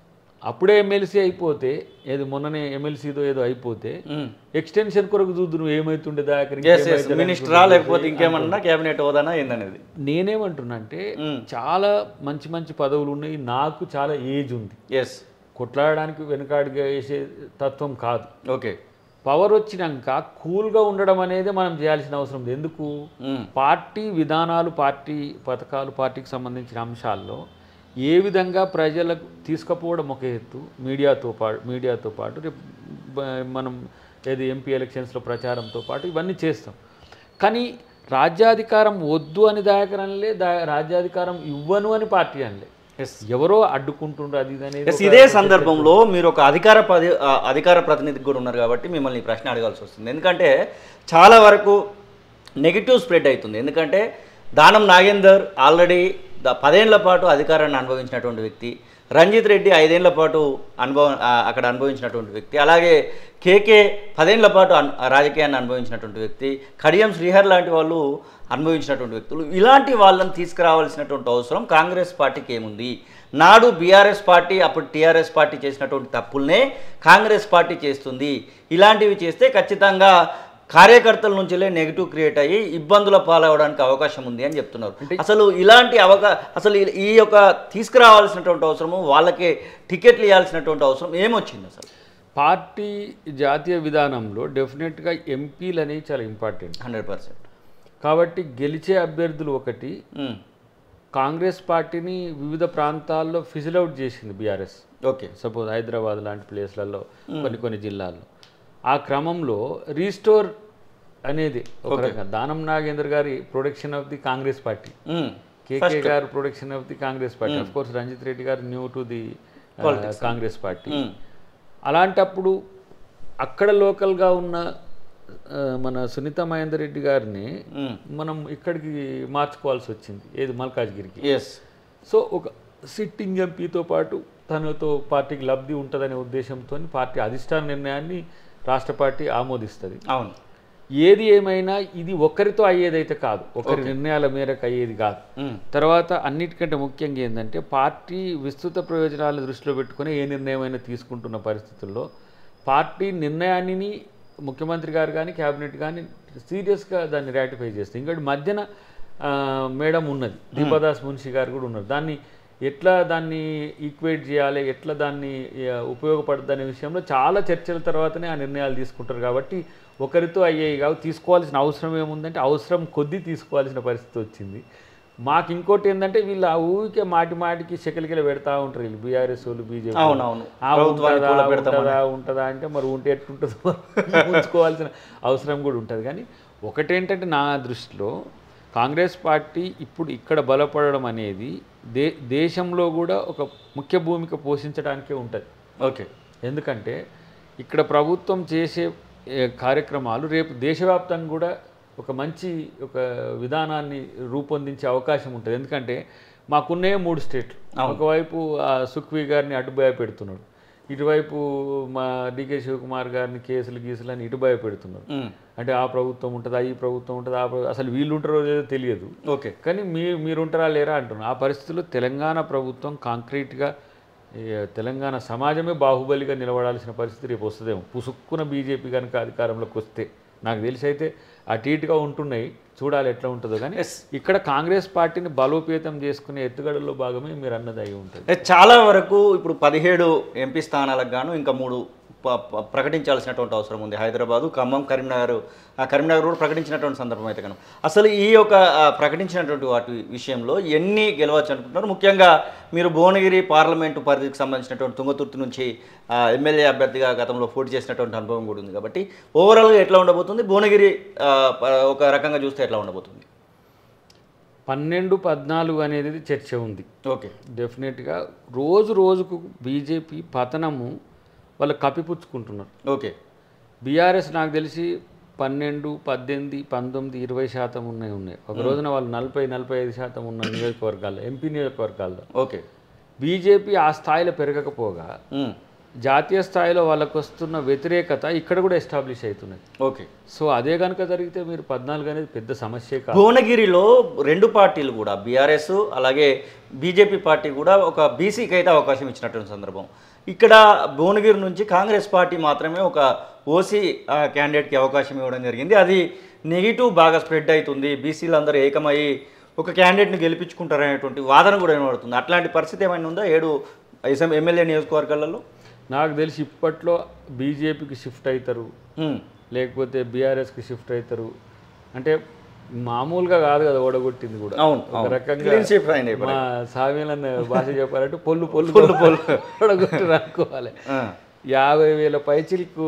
అప్పుడే ఎమ్మెల్సీ అయిపోతే ఏది మొన్ననే ఎమ్మెల్సీదో ఏదో అయిపోతే మ్మ్. ఎక్స్టెన్షన్ కొరకు చూద్దు నువ్వు ఏమైతుండే దాకా ఎస్ ఎస్ మినిస్టరా లేకపోతే ఇంకేమన్నా క్యాబినెట్ హోదానా ఏందనేది నేనేమంటున్నా అంటే మ్మ్. చాలా మంచి మంచి పదవులు ఉన్నాయి నాకు చాలా ఏజ్ ఉంది ఎస్ కొట్లాడడానికి వెనుకాడిగా వేసే తత్వం కాదు ఓకే పవర్ వచ్చినాక కూల్గా ఉండడం అనేది మనం చేయాల్సిన అవసరం లేదు ఎందుకు మ్మ్. పార్టీ విధానాలు పార్టీ పథకాలు పార్టీకి సంబంధించిన అంశాల్లో ఏ విధంగా ప్రజలకు తీసుకుపోవడం ఒక ఎత్తు మీడియాతో పాటు మీడియాతో పాటు రేపు బ- మనం ఏది ఎంపీ ఎలక్షన్స్లో ప్రచారంతో పాటు ఇవన్నీ చేస్తాం కానీ రాజ్యాధికారం వద్దు అని దాయకరనలే దా రాజ్యాధికారం ఇవ్వను అని పార్టీ అనలే ఎస్ ఎవరో అడ్డుకుంటుండ్రు అది ఇది అనేది ఎస్ ఇదే సందర్భంలో మీరు ఒక అధికార పది ఆ, అధికార ప్రతినిధికి కూడా ఉన్నారు కాబట్టి మిమ్మల్ని ఈ ప్రశ్న అడగాల్సి వస్తుంది ఎందుకంటే చాలా వరకు నెగిటివ్ స్ప్రెడ్ అవుతుంది ఎందుకంటే దానం నాగేందర్ ఆల్రెడీ ద- పదేళ్ల పాటు అధికారాన్ని అనుభవించినటువంటి వ్యక్తి రంజిత్ రెడ్డి ఐదేళ్ల పాటు అనుభవం ఆ, అక్కడ అనుభవించినటువంటి వ్యక్తి అలాగే కేకే పదేళ్ల పాటు అన్- రాజకీయాన్ని అనుభవించినటువంటి వ్యక్తి కడియం శ్రీహర్ లాంటి వాళ్ళు అనుభవించినటువంటి వ్యక్తులు ఇలాంటి వాళ్ళని తీసుకురావాల్సినటువంటి అవసరం కాంగ్రెస్ పార్టీకి ఏముంది నాడు బీఆర్ఎస్ పార్టీ అప్పుడు టీఆర్ఎస్ పార్టీ చేసినటువంటి తప్పుల్నే కాంగ్రెస్ పార్టీ చేస్తుంది ఇలాంటివి చేస్తే ఖచ్చితంగా కార్యకర్తల నుంచిలే నెగిటివ్ క్రియేట్ అయ్యి ఇబ్బందుల పాలవడానికి అవకాశం ఉంది అని చెప్తున్నారు అసలు ఇలాంటి అవకా అసలు ఈ- ఈ యొక్క తీసుకురావాల్సినటువంటి అవసరము వాళ్ళకే టికెట్లు ఇవ్వాల్సినటువంటి అవసరం ఏమొచ్చింది అసలు పార్టీ జాతీయ విధానంలో డెఫినెట్గా ఎంపీలు అనేవి చాలా ఇంపార్టెంట్ హండ్రెడ్ పర్సెంట్ కాబట్టి గెలిచే అభ్యర్థులు ఒకటి కాంగ్రెస్ పార్టీని వివిధ ప్రాంతాల్లో ఫిజిల్ అవుట్ చేసింది బీఆర్ఎస్ ఓకే సపోజ్ హైదరాబాద్ లాంటి ప్లేస్లలో కొన్ని కొన్ని జిల్లాల్లో ఆ క్రమంలో రీస్టోర్ అనేది ఒక రకంగా దానం నాగేంద్ర గారి production of the Congress party KK గారు production of the Congress party of course Ranjith Reddy గారు new to the Congress party అలాంటప్పుడు అక్కడ లోకల్గా ఉన్న ఆ, మన సునీత మహేందర్ రెడ్డి గారిని మనం ఇక్కడికి మార్చుకోవాల్సి వచ్చింది ఏది మల్కాజ్గిరికి ఎస్ సో ఒక సిట్టింగ్ ఎంపీతో పాటు తనతో పార్టీకి లబ్ధి ఉంటుందనే ఉద్దేశంతో పార్టీ అధిష్టాన నిర్ణయాన్ని రాష్ట్ర పార్టీ ఆమోదిస్తుంది అవును ఏది ఏమైనా ఇది ఒక్కరితో అయ్యేదైతే కాదు ఒకరి నిర్ణయాల మేరకు అయ్యేది కాదు మ్మ్. తర్వాత అన్నిటికంటే ముఖ్యంగా ఏంటంటే పార్టీ విస్తృత ప్రయోజనాలను దృష్టిలో పెట్టుకుని ఏ నిర్ణయమైనా తీసుకుంటున్న పరిస్థితుల్లో పార్టీ నిర్ణయాన్ని ముఖ్యమంత్రి గారు కానీ క్యాబినెట్ కానీ సీరియస్గా దాన్ని రాటిఫై చేస్తుంది ఇంకోటి మధ్యన ఆ, మేడం ఉన్నది దీపదాస్ మున్షి గారు కూడా ఉన్నారు దాన్ని ఎట్లా దాన్ని ఈక్వేట్ చేయాలి ఎట్లా దాన్ని ఆ, ఉపయోగపడుతుంది అనే విషయంలో చాలా చర్చల తర్వాతనే ఆ నిర్ణయాలు తీసుకుంటారు కాబట్టి ఒకరితో అయ్యేవి కావు తీసుకోవాల్సిన అవసరం ఏముందంటే అవసరం కొద్దీ తీసుకోవాల్సిన పరిస్థితి వచ్చింది మాకు ఇంకోటి ఏంటంటే వీళ్ళు ఆ ఊరికే మాటి మాటికి శకలికలు పెడతా ఉంటారు వీళ్ళు బీఆర్ఎస్ వాళ్ళు బీజేపీ అవునవును. ఆ ప్రభుత్వాన్ని ఉంటుందా, కూలబెడతామని. ఉంటుందా ఉంటుందా అంటే మరి ఉంటే ఎట్టుంటుందో ఉంచుకోవాల్సిన అవసరం కూడా ఉంటుంది కానీ ఒకటేంటంటే నా దృష్టిలో కాంగ్రెస్ పార్టీ ఇప్పుడు ఇక్కడ బలపడడం అనేది దే దేశంలో కూడా ఒక ముఖ్య భూమిక పోషించడానికే ఉంటుంది ఓకే ఎందుకంటే ఇక్కడ ప్రభుత్వం చేసే ఏ, కార్యక్రమాలు రేపు దేశవ్యాప్తంగా కూడా ఒక మంచి ఒక విధానాన్ని రూపొందించే అవకాశం ఉంటుంది ఎందుకంటే మాకున్నే మూడు స్టేట్లు ఒకవైపు ఆ సుఖ్వీ గారిని అడ్డు భయపెడుతున్నాడు ఇటువైపు మా డికే శివకుమార్ గారిని కేసులు గీసులు అని ఇటు భయపెడుతున్నాడు మ్మ్. అంటే ఆ ప్రభుత్వం ఉంటుందా ఈ ప్రభుత్వం ఉంటుందా ఆ ప్రభుత్వం అసలు వీళ్ళు ఉంటారో లేదో తెలియదు ఓకే కానీ మీ మీరుంటారా లేరా అంటున్నారు ఆ పరిస్థితుల్లో తెలంగాణ ప్రభుత్వం కాంక్రీట్గా ఈ తెలంగాణ సమాజమే బాహుబలిగా నిలబడాల్సిన పరిస్థితి రేపు వస్తుందేమో పుసుక్కున బీజేపీ కనుక అధికారంలోకి వస్తే నాకు తెలిసి అయితే అటు ఇటుగా ఉంటున్నాయి చూడాలి ఎట్లా ఉంటుందో కానీ Yes. ఇక్కడ కాంగ్రెస్ పార్టీని బలోపేతం చేసుకునే ఎత్తుగడల్లో భాగమే మీరు అన్నది అయి ఉంటుంది అంటే చాలా వరకు ఇప్పుడు పదిహేడు ఎంపీ స్థానాలకు గాను ఇంకా మూడు ప- ప- ప్రకటించాల్సినటువంటి అవసరం ఉంది హైదరాబాదు ఖమ్మం కరీంనగర్ ఆ కరీంనగర్ కూడా ప్రకటించినటువంటి సందర్భం అయితే కనుక అసలు ఈ యొక్క ఆ, ప్రకటించినటువంటి వాటి విషయంలో ఎన్ని గెలవచ్చు అనుకుంటున్నారు ముఖ్యంగా మీరు భువనగిరి పార్లమెంటు పరిధికి సంబంధించినటువంటి తుంగతుర్తి నుంచి ఆ, ఎమ్మెల్యే అభ్యర్థిగా గతంలో పోటీ చేసినటువంటి అనుభవం కూడా ఉంది కాబట్టి ఓవరాల్గా ఎట్లా ఉండబోతుంది భువనగిరి ఆ, ప- ఒక రకంగా చూస్తే ఎట్లా ఉండబోతుంది పన్నెండు పద్నాలుగు అనేది చర్చ ఉంది ఓకే డెఫినెట్గా రోజు రోజుకు బీజేపీ పతనము వాళ్ళు కప్పిపుచ్చుకుంటున్నారు ఓకే బీఆర్ఎస్ నాకు తెలిసి పన్నెండు పద్దెనిమిది పంతొమ్మిది ఇరవై శాతం ఉన్నాయి ఉన్నాయి ఒక రోజున వాళ్ళు నలభై నలభై ఐదు శాతం ఉన్న నియోజకవర్గాల్లో ఎంపీ నియోజకవర్గాల్లో ఓకే బీజేపీ ఆ స్థాయిలో పెరగకపోగా మ్మ్. జాతీయ స్థాయిలో వాళ్ళకు వస్తున్న వ్యతిరేకత ఇక్కడ కూడా ఎస్టాబ్లిష్ అవుతున్నది ఓకే సో అదే కనుక జరిగితే మీరు పద్నాలుగు అనేది పెద్ద సమస్యే కాదు భువనగిరిలో రెండు పార్టీలు కూడా బీఆర్ఎస్ అలాగే బీజేపీ పార్టీ కూడా ఒక బీసీకి అయితే అవకాశం ఇచ్చినటువంటి సందర్భం ఇక్కడ భువనగిరి నుంచి కాంగ్రెస్ పార్టీ మాత్రమే ఒక ఓసీ క్యాండిడేట్కి అవకాశం ఇవ్వడం జరిగింది అది నెగిటివ్ బాగా స్ప్రెడ్ అవుతుంది బీసీలు అందరూ ఏకమయ్యి ఒక క్యాండిడేట్ని గెలిపించుకుంటారనేటువంటి వాదన కూడా వినబడుతుంది అట్లాంటి పరిస్థితి ఏమైనా ఉందా ఏడు ఎస్ఎం- ఎమ్మెల్యే నియోజకవర్గాలలో నాకు తెలిసి ఇప్పట్లో బీజేపీకి షిఫ్ట్ అవుతారు హ్మ్. లేకపోతే బీఆర్ఎస్కి షిఫ్ట్ అవుతారు అంటే మామూలుగా కాదు కదా ఓడగొట్టింది కూడా అవును, ఒక అవును. రకంగా Clean sweep అయినాయి మా సామీలన్న భాష చెప్పాలంటే పొల్లు పొల్లు పొల్లు పొల్లు ఓడగొట్టి అనుకోవాలి ఆ. యాభై వేల పైచిలకు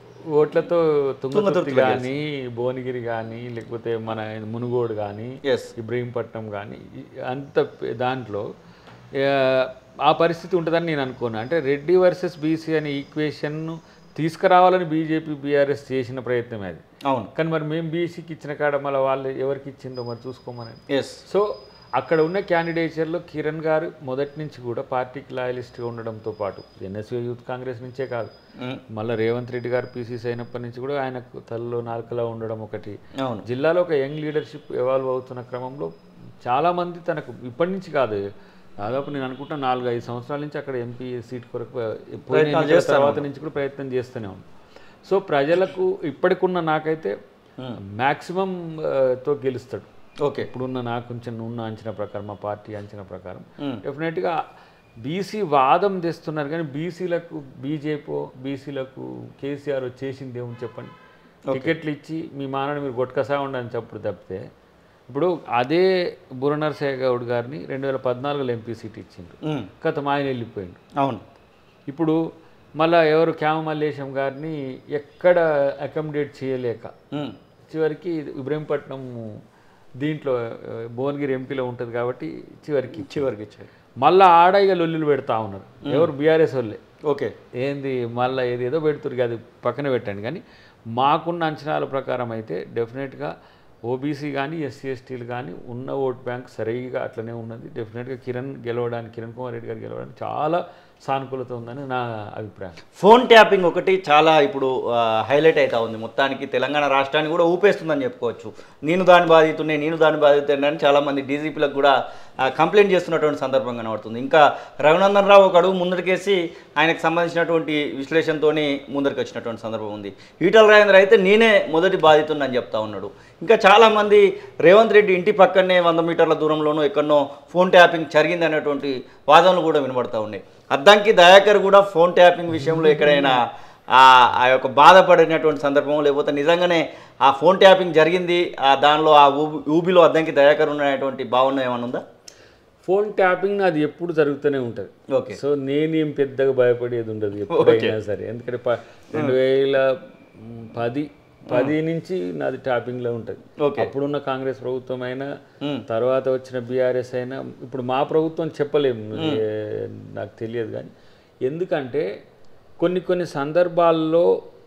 ఓట్లతో తుంగతుర్తి కానీ భువనగిరి కానీ లేకపోతే మన మునుగోడు కానీ ఎస్ ఇబ్రహీంపట్నం కానీ ఈ- అంత పె- దాంట్లో ఆ, ఆ పరిస్థితి ఉంటుందని నేను అనుకోను అంటే రెడ్డి వర్సెస్ బీసీ అనే ఈక్వేషన్ను తీసుకురావాలని బీజేపీ బీఆర్ఎస్ చేసిన ప్రయత్నమే అది అవును కానీ మరి మేము బీసీకి ఇచ్చిన కాడ మళ్ళీ వాళ్ళు ఎవరికి ఇచ్చిందో మరి చూసుకోమని ఎస్ సో అక్కడ ఉన్న క్యాండిడేచర్లో కిరణ్ గారు మొదటి నుంచి కూడా పార్టీకి లాయలిస్ట్గా ఉండడంతో పాటు ఎన్ఎస్యూ యూత్ కాంగ్రెస్ నుంచే కాదు మళ్ళీ రేవంత్ రెడ్డి గారు పీసీసీ అయినప్పటి నుంచి కూడా ఆయనకు తలలో నాలుకలా ఉండడం ఒకటి అవును జిల్లాలో ఒక యంగ్ లీడర్షిప్ ఎవాల్వ్ అవుతున్న క్రమంలో చాలామంది తనకు ఇప్పటి నుంచి కాదు దాదాపు నేను అనుకుంటా నాలుగు ఐదు సంవత్సరాల నుంచి అక్కడ ఎంపీ సీట్ కొరకు పోయిన ఎన్నికల తర్వాత నుంచి కూడా ప్రయత్నం చేస్తూనే ఉన్నాం సో ప్రజలకు ఇప్పటికున్న నాకైతే మ్యాక్సిమం తో గెలుస్తాడు ఓకే ఇప్పుడున్న నాకు కొంచెం ఉన్న అంచనా ప్రకారం మా పార్టీ అంచనా ప్రకారం Hmm. డెఫినెట్గా బీసీ వాదం తెస్తున్నారు కానీ బీసీలకు బీజేపీ బీసీలకు కేసీఆర్ చేసింది ఏమని చెప్పండి టికెట్లు ఇచ్చి మీ మానని మీరు గొట్టకసా ఉండని చెప్పడు తప్పితే ఇప్పుడు అదే బురనరసయ్య గౌడ్ గారిని రెండు వేల పద్నాలుగులో ఎంపీ సీట్ ఇచ్చిండ్రు మ్మ్. గత ఆయన వెళ్ళిపోయిండు అవును ఇప్పుడు మళ్ళా ఎవరు క్యామ మల్లేశం గారిని ఎక్కడ అకామిడేట్ చేయలేక మ్మ్. చివరికి ఇబ్రహీంపట్నం దీంట్లో ఆ, భువనగిరి ఎంపీలో ఉంటుంది కాబట్టి చివరికి చివరికి ఇచ్చారు మళ్ళీ ఆడ ఇక లొల్లులు పెడతా ఉన్నారు ఎవరు బీఆర్ఎస్ వాళ్ళే ఓకే ఏంది మళ్ళీ ఏది ఏదో పెడుతురు అది పక్కన పెట్టండి కానీ మాకున్న అంచనాల ప్రకారం అయితే డెఫినెట్గా ఓబీసీ కానీ ఎస్సీ ఎస్టీలు కానీ ఉన్న ఓట్ బ్యాంక్ సరిగా అట్లనే ఉన్నది డెఫినెట్గా కిరణ్ గెలవడానికి కిరణ్ కుమార్ రెడ్డి గారు గెలవడానికి చాలా సానుకూలత ఉందని నా అభిప్రాయం ఫోన్ ట్యాపింగ్ ఒకటి చాలా ఇప్పుడు ఆ, హైలైట్ అవుతా ఉంది మొత్తానికి తెలంగాణ రాష్ట్రాన్ని కూడా ఊపేస్తుందని చెప్పుకోవచ్చు నేను దాని బాధితున్నే నేను దాని బాధితున్నే అని చాలామంది డీజీపీలకు కూడా ఆ, కంప్లైంట్ చేస్తున్నటువంటి సందర్భం కనబడుతుంది ఇంకా రఘునందన్ రావు ఒక అడుగు ముందరికేసి ఆయనకు సంబంధించినటువంటి విశ్లేషణతో ముందరికి వచ్చినటువంటి సందర్భం ఉంది ఈటల రాజేంద్ర అయితే నేనే మొదటి బాధితున్నని చెప్తా ఉన్నాడు ఇంకా చాలామంది రేవంత్ రెడ్డి ఇంటి పక్కనే వంద మీటర్ల దూరంలోనూ ఎక్కడనో ఫోన్ ట్యాపింగ్ జరిగింది అనేటువంటి వాదనలు కూడా వినబడతా ఉన్నాయి అద్దంకి దయాకర్ కూడా ఫోన్ ట్యాపింగ్ విషయంలో ఎక్కడైనా ఆ ఆ యొక్క బాధపడినటువంటి సందర్భం లేకపోతే నిజంగానే ఆ ఫోన్ ట్యాపింగ్ జరిగింది ఆ దానిలో ఆ ఊబి ఊబిలో అద్దంకి దయాకర్ ఉన్నటువంటి భావన ఏమైనా ఉందా ఫోన్ ట్యాపింగ్ అది ఎప్పుడు జరుగుతూనే ఉంటుంది ఓకే సో నేనేం పెద్దగా భయపడేది ఉండదు ఎప్పుడైనా సరే ఎందుకంటే ప- రెండు వేల మ్, పది పది నుంచి నాది ట్యాపింగ్లో ఉంటుంది ఓకే అప్పుడున్న కాంగ్రెస్ ప్రభుత్వం అయినా మ్. తర్వాత వచ్చిన బీఆర్ఎస్ అయినా ఇప్పుడు మా ప్రభుత్వం చెప్పలేము ఏ, నాకు తెలియదు కానీ ఎందుకంటే కొన్ని కొన్ని సందర్భాల్లో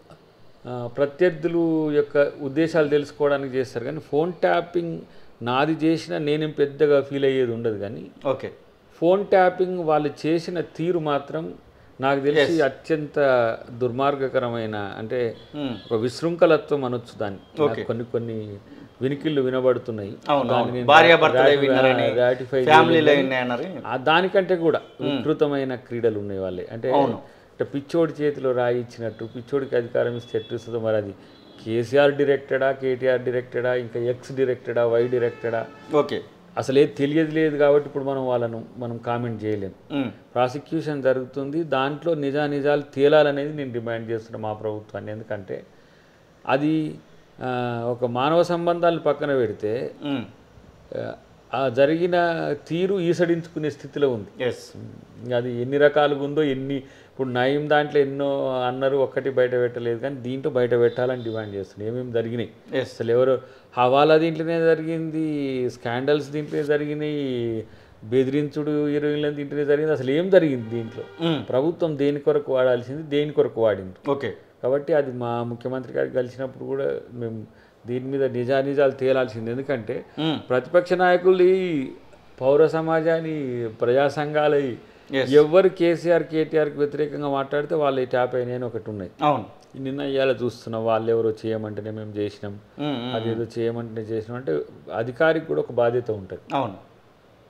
ఆ, ప్రత్యర్థులు యొక్క ఉద్దేశాలు తెలుసుకోవడానికి చేస్తారు కానీ ఫోన్ ట్యాపింగ్ నాది చేసిన నేనేం పెద్దగా ఫీల్ అయ్యేది ఉండదు కానీ ఓకే ఫోన్ ట్యాపింగ్ వాళ్ళు చేసిన తీరు మాత్రం నాకు తెలిసి అత్యంత దుర్మార్గకరమైన అంటే మ్. ఒక విశృంఖలత్వం అనొచ్చు దాన్ని నాకు కొన్ని కొన్ని వినికిళ్ళు వినబడుతున్నాయి అవును దాన్ని అవును నేను భార్యాభర్తలే రాటి- విన్నారని రాటిఫై ఫ్యామిలీలో విన్నారని ఆ దానికంటే కూడా వికృతమైన క్రీడలు ఉన్నాయి వాళ్ళే అంటే అంటే పిచ్చోడి చేతిలో రాయి ఇచ్చినట్టు పిచ్చోడికి అధికారం ఇస్తే ఎట్టు ఇస్తుందో మరి అది కేసీఆర్ డిరెక్టెడా కేటీఆర్ డిరెక్టెడా ఇంకా ఎక్స్ డిరెక్టెడా వై డిరెక్టెడా ఓకే అసలు ఏది తెలియదు లేదు కాబట్టి ఇప్పుడు మనం వాళ్ళను మనం కామెంట్ చేయలేం మ్. ప్రాసిక్యూషన్ జరుగుతుంది దాంట్లో నిజా నిజాలు తేలాలనేది నేను డిమాండ్ చేస్తున్నా మా ప్రభుత్వాన్ని ఎందుకంటే అది ఆ, ఒక మానవ సంబంధాలు పక్కన పెడితే మ్. ఆ, ఆ జరిగిన తీరు ఈసడించుకునే స్థితిలో ఉంది ఎస్ ఇంకా అది ఎన్ని రకాలుగా ఉందో ఎన్ని ఇప్పుడు నయం దాంట్లో ఎన్నో అన్నారు ఒక్కటి బయట పెట్టలేదు కానీ దీంట్లో బయట పెట్టాలని డిమాండ్ చేస్తున్నాయి ఏమేమి జరిగినాయి ఎస్ అసలు ఎవరు హవాలా దీంట్లోనే జరిగింది స్కాండల్స్ దీంట్లోనే జరిగినాయి బెదిరించుడు హీరోయిన్ల దీంట్లోనే జరిగింది అసలు ఏం జరిగింది దీంట్లో మ్. ప్రభుత్వం దేని కొరకు వాడాల్సింది దేని కొరకు వాడింది ఓకే కాబట్టి అది మా ముఖ్యమంత్రి గారికి కలిసినప్పుడు కూడా మేము దీని మీద నిజానిజాలు తేలాల్సింది ఎందుకంటే మ్. ప్రతిపక్ష నాయకులు ఈ పౌర సమాజాన్ని ప్రజా సంఘాలు Yes. ఎవరు కేసీఆర్ కేటీఆర్కి వ్యతిరేకంగా మాట్లాడితే వాళ్ళు ట్యాప్ అయినాయని ఒకటి ఉన్నాయి అవును నిన్న ఇవాళ చూస్తున్నాం వాళ్ళు ఎవరో చేయమంటేనే మేము చేసినాం మ్, మ్. అదేదో చేయమంటేనే చేసినాం అంటే అధికారికి కూడా ఒక బాధ్యత ఉంటుంది అవును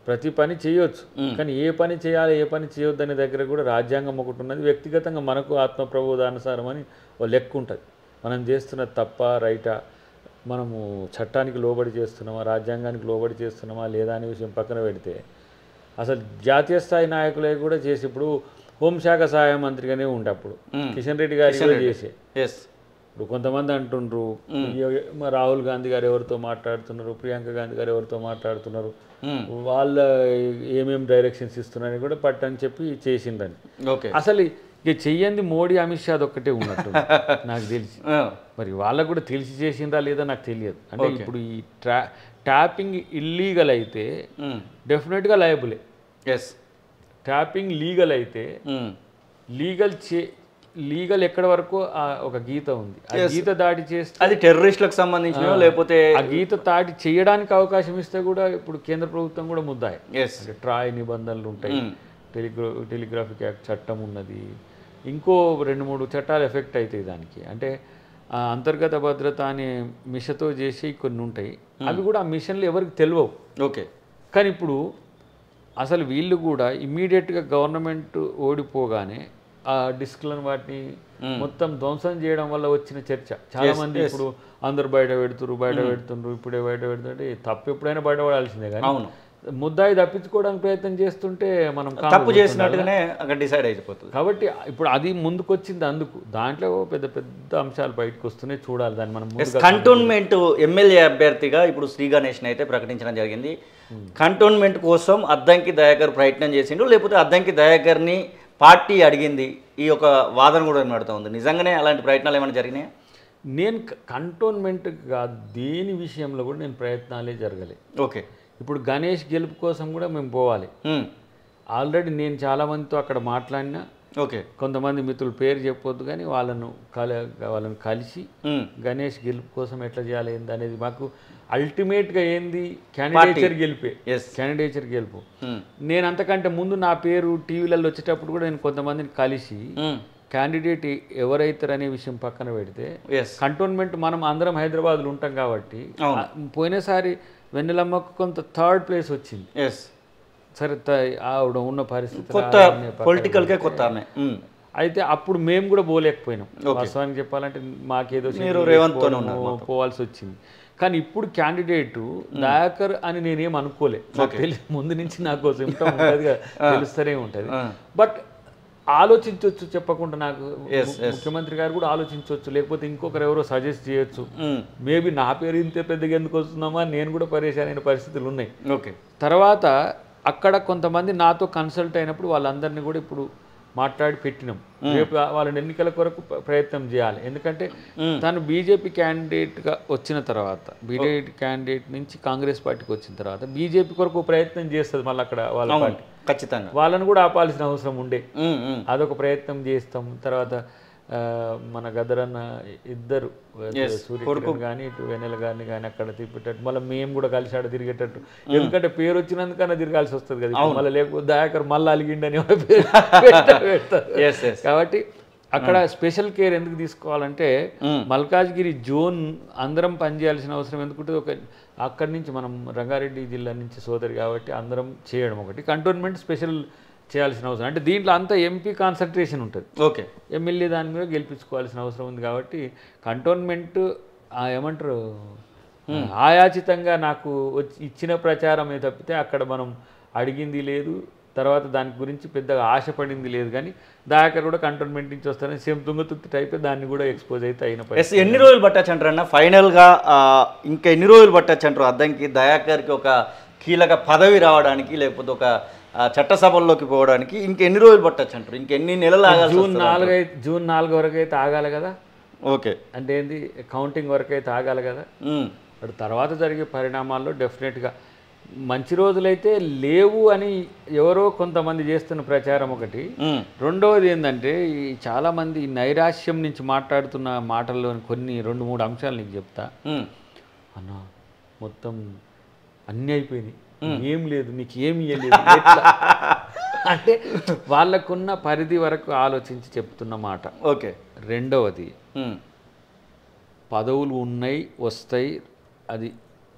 ప్రతి పని చేయొచ్చు కానీ ఏ పని చేయాలి ఏ పని చేయొద్దనే దగ్గర కూడా రాజ్యాంగం ఒకటి ఉన్నది వ్యక్తిగతంగా మనకు ఆత్మప్రబోధానుసారం అని ఓ లెక్క ఉంటుంది మనం చేస్తున్న తప్ప రైటా మనము చట్టానికి లోబడి చేస్తున్నామా రాజ్యాంగానికి లోబడి చేస్తున్నామా లేదా అనే విషయం పక్కన పెడితే అసలు జాతీయ స్థాయి నాయకులే కూడా చేసి ఇప్పుడు హోంశాఖ సహాయ మంత్రిగానే ఉండే అప్పుడు కిషన్ రెడ్డి గారి కూడా చేసే ఎస్ ఇప్పుడు కొంతమంది అంటుండ్రు ఎ- మా రాహుల్ గాంధీ గారు ఎవరితో మాట్లాడుతున్నారు ప్రియాంక గాంధీ గారు ఎవరితో మాట్లాడుతున్నారు వాళ్ళ ఏమేం డైరెక్షన్స్ ఇస్తున్నారని కూడా పట్టని చెప్పి చేసిండ్రని ఓకే అసలు ఇక చెయ్యంది మోడీ అమిత్ షా ఒక్కటే ఉన్నట్టు నాకు తెలిసి మరి వాళ్ళకు కూడా తెలిసి చేసిండ్రా లేదా నాకు తెలియదు అంటే ఇప్పుడు ఈ ట్రా ట్యాపింగ్ ఇల్లీగల్ అయితే డెఫినెట్గా లయబులే ఎస్ ట్యాపింగ్ లీగల్ అయితే లీగల్ చే లీగల్ ఎక్కడి వరకు ఆ ఒక గీత ఉంది ఆ గీత దాటి చేస్తే అది టెర్రరిస్టులకు సంబంధించిన లేకపోతే ఆ గీత దాటి చేయడానికి అవకాశం ఇస్తే కూడా ఇప్పుడు కేంద్ర ప్రభుత్వం కూడా ముద్దాయి ఎస్ అంటే ట్రాయ్ నిబంధనలు ఉంటాయి టెలిగ్రా టెలిగ్రాఫిక్ యాక్ట్ చట్టం ఉన్నది ఇంకో రెండు మూడు చట్టాలు ఎఫెక్ట్ అవుతాయి దానికి అంటే ఆ అంతర్గత భద్రత అనే మిషతో చేసి కొన్ని ఉంటాయి అవి కూడా ఆ మిషన్లు ఎవరికి తెలియవు ఓకే కానీ ఇప్పుడు అసలు వీళ్ళు కూడా ఇమ్మీడియట్గా గవర్నమెంట్ ఓడిపోగానే ఆ డిస్క్లను వాటిని మొత్తం ధ్వంసం చేయడం వల్ల వచ్చిన చర్చ చాలా మంది ఇప్పుడు అందరు బయట పెడుతురు బయట పెడుతుండ్రు ఇప్పుడే బయట పెడుతుంటే తప్పు ఎప్పుడైనా బయటపడాల్సిందే కానీ అవును ముద్దాయి తప్పించుకోవడానికి ప్రయత్నం చేస్తుంటే మనం కామ్ తప్పు చేసినట్టుగానే అక్కడ డిసైడ్ అయిపోతుంది కాబట్టి ఇప్పుడు అది ముందుకొచ్చింది అందుకు దాంట్లో పెద్ద పెద్ద అంశాలు బయటకు వస్తూనే చూడాలి దాన్ని మనం ముందుగా కంటోన్మెంట్ ఎమ్మెల్యే అభ్యర్థిగా ఇప్పుడు శ్రీ గణేష్ని అయితే ప్రకటించడం జరిగింది కంటోన్మెంట్ కోసం అద్దంకి దయాకర్ ప్రయత్నం చేసిండు లేకపోతే అద్దంకి దయాకర్ని పార్టీ అడిగింది ఈ యొక్క వాదన కూడా నడుతూ ఉంది నిజంగానే అలాంటి ప్రయత్నాలు ఏమైనా జరిగినాయా నేను కంటోన్మెంట్ కాదు దేని విషయంలో కూడా నేను ప్రయత్నాలే జరగలే ఓకే ఇప్పుడు గణేష్ గెలుపు కోసం కూడా మేము పోవాలి మ్మ్. ఆల్రెడీ నేను చాలా మందితో అక్కడ మాట్లాడినా ఓకే కొంతమంది మిత్రులు పేరు చెప్పొద్దు కానీ వాళ్ళను కల వాళ్ళని కలిసి మ్మ్. గణేష్ గెలుపు కోసం ఎట్లా చేయాలి ఏంది అనేది మాకు అల్టిమేట్గా ఏంది క్యాండిడేచర్ గెలిపే ఎస్ క్యాండిడేచర్ గెలుపు నేను అంతకంటే ముందు నా పేరు టీవీలలో వచ్చేటప్పుడు కూడా నేను కొంతమందిని కలిసి క్యాండిడేట్ ఎవరైతారు అనే విషయం పక్కన పెడితే ఎస్ కంటోన్మెంట్ మనం అందరం హైదరాబాద్లో ఉంటాం కాబట్టి అవును. ఆ, పోయినసారి వెన్నెలమ్మకు కొంత థర్డ్ ప్లేస్ వచ్చింది ఎస్ సరే త- ఆవిడ ఉన్న పరిస్థితి కొత్త పొలిటికల్కే కొత్త ఆమె మ్మ్. అయితే అప్పుడు మేము కూడా పోలేకపోయినాం వాస్తవానికి చెప్పాలంటే మాకేదో మీరు schedule రేవంత్తోనే వేసుకోవడము, పోవాల్సి వచ్చింది కానీ ఇప్పుడు క్యాండిడేట్ దయాకర్ అని నేనేం అనుకోలే నాకు తెలియదు ముందు నుంచి నాకు సిమ్టమ్ ఉంటుంది కదా, తెలుస్తూనే ఉంటుంది బట్ ఆలోచించవచ్చు చెప్పకుండా నాకు ము- ముఖ్యమంత్రి గారు కూడా ఆలోచించవచ్చు లేకపోతే ఇంకొకరు ఎవరో సజెస్ట్ చేయొచ్చు మ్మ్. మేబీ నా పేరు ఇంతే పెద్దగా ఎందుకు వస్తున్నామా అని నేను కూడా పరేషాన్ అయిన పరిస్థితులు ఉన్నాయి ఓకే తర్వాత అక్కడ కొంతమంది నాతో కన్సల్ట్ అయినప్పుడు వాళ్ళందరినీ కూడా ఇప్పుడు మాట్లాడి పెట్టినాం రేపు వాళ్ళని ఎన్నికల కొరకు ప్ర- ప్రయత్నం చేయాలి ఎందుకంటే తను బీజేపీ క్యాండిడేట్గా వచ్చిన తర్వాత బీజేపీ క్యాండిడేట్ నుంచి కాంగ్రెస్ పార్టీకి వచ్చిన తర్వాత బీజేపీ కొరకు ప్రయత్నం చేస్తుంది మళ్ళీ అక్కడ వాళ్ళ పార్టీ ఖచ్చితంగా వాళ్ళని కూడా ఆపాల్సిన అవసరం ఉండే మ్మ్, మ్మ్. అదొక ప్రయత్నం చేస్తాం తర్వాత ఆ, మన గదరన్న ఇద్దరు సూర్యకిరణ్ కానీ ఇటు వెన్నెల గారిని కానీ అక్కడ తిప్పేటట్టు మళ్ళీ మేము కూడా కలిసి ఆడ తిరిగేటట్టు ఎందుకంటే పేరు వచ్చినందుకన్నా తిరగాల్సి వస్తుంది కదా ఇప్పుడు మళ్ళీ లేకపోతే దయాకర్ మళ్ళీ అలిగిండని ఎవరో పేరు పెడతారు- పెడతారు. ఎస్ ఎస్ కాబట్టి అక్కడ స్పెషల్ కేర్ ఎందుకు తీసుకోవాలంటే మల్కాజ్గిరి జోన్ అందరం పనిచేయాల్సిన అవసరం ఎందుకుంటే ఒక అక్కడి నుంచి మనం రంగారెడ్డి జిల్లా నుంచి సోదరి కాబట్టి అందరం చేయడం ఒకటి కంటోన్మెంట్ స్పెషల్ చేయాల్సిన అవసరం అంటే దీంట్లో అంతా ఎంపీ కాన్సన్ట్రేషన్ ఉంటుంది ఓకే ఎమ్మెల్యే దాని మీద గెలిపించుకోవాల్సిన అవసరం ఉంది కాబట్టి కంటోన్మెంట్ ఆ ఏమంటారు ఆయాచితంగా నాకు వచ్చి ఇచ్చిన ప్రచారమే తప్పితే అక్కడ మనం అడిగింది లేదు తర్వాత దాని గురించి పెద్దగా ఆశపడింది లేదు కానీ దాకర్ కూడా కంటోన్మెంట్ నుంచి వస్తారని సేమ్ తుంగతుక్తి టైప్ దాన్ని కూడా ఎక్స్పోజ్ అయితే అయిన పరిస్థితి. ఎస్ ఎన్ని రోజులు పట్టచ్చు అంటారు అన్న ఫైనల్గా ఆ, ఇంకా ఎన్ని రోజులు పట్టచ్చు అంటారు అద్దంకి దయాకర్కి ఒక కీలక పదవి రావడానికి లేకపోతే ఒక ఆ, చట్టసభల్లోకి పోవడానికి ఇంకెన్ని రోజులు పట్టచ్చు అంటారు ఇంకెన్ని నెలలు ఆగాల్సి జూన్ వస్తుంది నాలుగు అయితే జూన్ నాలుగు వరకు అయితే ఆగాలి కదా ఓకే అంటే ఏంది కౌంటింగ్ వరకు అయితే ఆగాలి కదా మ్మ్. అటు తర్వాత జరిగే పరిణామాల్లో డెఫినెట్గా మంచి రోజులైతే లేవు అని ఎవరో కొంతమంది చేస్తున్న ప్రచారం ఒకటి మ్మ్. రెండవది ఏంటంటే ఈ చాలామంది ఈ నైరాశ్యం నుంచి మాట్లాడుతున్న మాటల్లోని కొన్ని రెండు మూడు అంశాలు నీకు చెప్తా మ్మ్. అన్న మొత్తం అన్నీ అయిపోయినాయి ఏం లేదు నీకు ఏమి ఇయ్యలేదు ఎట్లా? అంటే వాళ్ళకున్న పరిధి వరకు ఆలోచించి చెప్తున్న మాట ఓకే రెండవది మ్మ్. పదవులు ఉన్నాయి వస్తాయి అది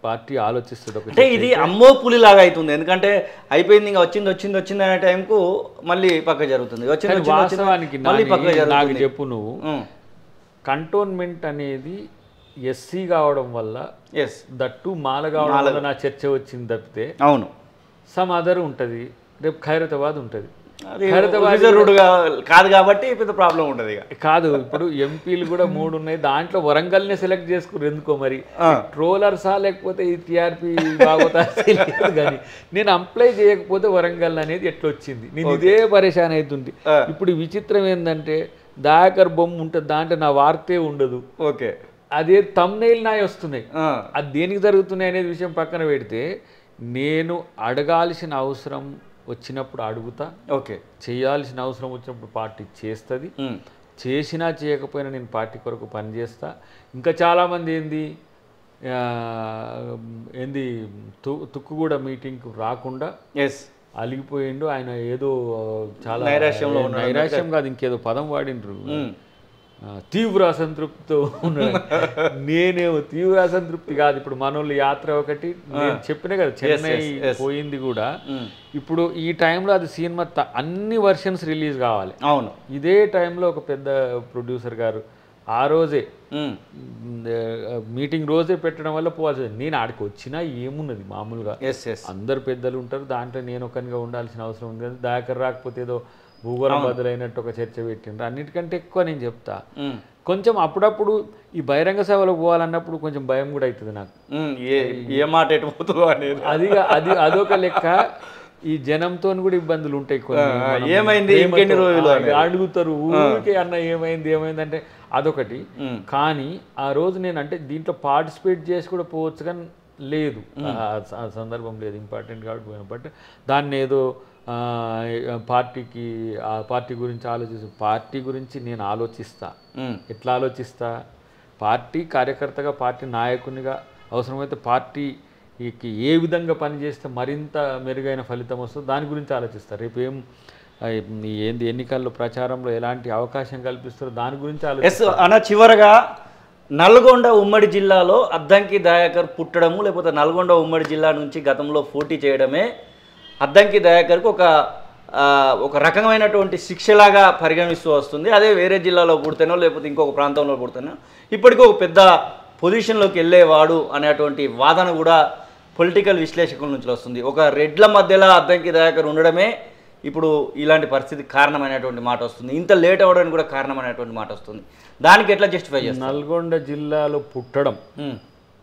పార్టీ ఆలోచిస్తుంది ఒక అంటే ఇది అమ్మో పులిలాగా అవుతుంది ఎందుకంటే అయిపోయింది ఇంకా వచ్చింది వచ్చింది వచ్చింది అనే టైంకు మళ్ళీ పక్క జరుగుతుంది వచ్చింది కానీ వచ్చింది, వచ్చింది వాస్తవానికి మళ్ళీ పక్క నాని, నాకు జరుగుతుంది చెప్పు నువ్వు కంటోన్మెంట్ అనేది ఎస్సీ కావడం వల్ల ఎస్ దట్టు మాల కావడం వల్ల నా చర్చ వచ్చింది తప్పితే అవును సమ్ అదర్ ఉంటుంది రేపు ఖైరతాబాద్ ఉంటుంది అది ఖైరతాబాద్ రిజర్వ్డ్ గా- కాదు కాబట్టి పెద్ద ప్రాబ్లం ఉంటుంది ఇక కాదు ఇప్పుడు ఎంపీలు కూడా మూడు ఉన్నాయి దాంట్లో వరంగల్నే సెలెక్ట్ చేసుకున్నారు ఎందుకో మరి ట్రోలర్సా లేకపోతే ఈ టీఆర్పీ బాగోతా తెలియదు కానీ నేను అప్లై చేయకపోతే వరంగల్ అనేది ఎట్లా వచ్చింది నేను ఇదే పరేషాన్ అవుతుంది ఆ. ఇప్పుడు ఈ విచిత్రం ఏంటంటే దాకర్ బొమ్మ ఉంటుంది దాంట్లో నా వార్తే ఉండదు ఓకే అదే తమ్నైల్ నాయ వస్తున్నాయి అది దేనికి జరుగుతున్నాయి అనేది విషయం పక్కన పెడితే నేను అడగాల్సిన అవసరం వచ్చినప్పుడు అడుగుతా ఓకే చేయాల్సిన అవసరం వచ్చినప్పుడు పార్టీ చేస్తుంది చేసినా చేయకపోయినా నేను పార్టీ కొరకు పనిచేస్తా ఇంకా చాలామంది ఏంది ఆ, ఏంది తు తుక్కుగూడ మీటింగ్కి రాకుండా ఎస్ అలిగిపోయిండు ఆయన ఏదో చాలా నైరాశ్యంలో నైరాశ్యం కాదు ఇంకేదో పదం వాడిండ్రు ఆ, తీవ్ర అసంతృప్తితో ఉన్నాడు నేనేమో తీవ్ర అసంతృప్తి కాదు ఇప్పుడు మనోళ్ళు యాత్ర ఒకటి నేను చెప్పిన కదా చెన్నై పోయింది కూడా ఇప్పుడు ఈ టైంలో అది సినిమా త- అన్ని వర్షన్స్ రిలీజ్ కావాలి అవును ఇదే టైంలో ఒక పెద్ద ప్రొడ్యూసర్ గారు ఆ రోజే ఉమ్. మీటింగ్ రోజే పెట్టడం వల్ల పోవాల్సి నేను ఆడికి వచ్చినా ఏమున్నది మామూలుగా ఎస్ ఎస్ అందరు పెద్దలు ఉంటారు దాంట్లో నేను ఒకనిగా ఉండాల్సిన అవసరం ఉంది కదా దాకర్ రాకపోతే ఏదో భూగోళం బదులైనట్టు ఒక చర్చ పెట్టిండ్రు అన్నిటికంటే ఎక్కువ నేను చెప్తా ఉమ్. కొంచెం అప్పుడప్పుడు ఈ బహిరంగ సభలకు పోవాలన్నప్పుడు కొంచెం భయం కూడా అవుతుంది నాకు ఉమ్. ఏ ఏ మాట ఎటు పోతుందో అనేది అది అది అదొక లెక్క ఈ జనంతో కూడా ఇబ్బందులు ఉంటాయి కొన్ని మనం ఏమైంది? ప్రేమతో, ఇంకెన్ని రోజులు ఆ, అడుగుతారు ఊరికే అన్న ఏమైంది ఏమైంది అంటే అదొకటి కానీ ఆ రోజు నేను అంటే దీంట్లో పార్టిసిపేట్ చేసి కూడా పోవచ్చు కానీ లేదు ఆ స- ఆ సందర్భం లేదు ఇంపార్టెంట్ కాబట్టి పోయినా బట్ దాన్ని ఏదో ఆ, పార్టీకి ఆ పార్టీ గురించి ఆలోచిస్తూ పార్టీ గురించి నేను ఆలోచిస్తా ఉమ్. ఎట్లా ఆలోచిస్తా పార్టీ కార్యకర్తగా పార్టీ నాయకునిగా అవసరమైతే పార్టీకి ఏ విధంగా పనిచేస్తే మరింత మెరుగైన ఫలితం వస్తుందో దాని గురించి ఆలోచిస్తారు రేపు ఏం ఆ, ఈ ఏంది ఎన్నికల్లో ప్రచారంలో ఎలాంటి అవకాశం కల్పిస్తారో దాని గురించి ఆలోచి ఎస్ అన్న చివరగా నల్గొండ ఉమ్మడి జిల్లాలో అద్దంకి దయాకర్ పుట్టడము లేకపోతే నల్గొండ ఉమ్మడి జిల్లా నుంచి గతంలో పోటీ చేయడమే అద్దంకి దయాకర్కి ఒక ఆ, ఒక రకమైనటువంటి శిక్షలాగా పరిగణిస్తూ వస్తుంది అదే వేరే జిల్లాలో పుడితేనో లేకపోతే ఇంకొక ప్రాంతంలో పుడితేనో ఇప్పటికీ ఒక పెద్ద పొజిషన్లోకి వెళ్ళేవాడు అనేటువంటి వాదన కూడా పొలిటికల్ విశ్లేషకుల నుంచి వస్తుంది ఒక రెడ్ల మధ్యలో అద్దంకి దయాకర్ ఉండడమే ఇప్పుడు ఇలాంటి పరిస్థితి కారణమైనటువంటి మాట వస్తుంది ఇంత లేట్ అవ్వడానికి కూడా కారణమైనటువంటి మాట వస్తుంది దానికి ఎట్లా జస్టిఫై చేస్తారు నల్గొండ జిల్లాలో పుట్టడం ఉమ్,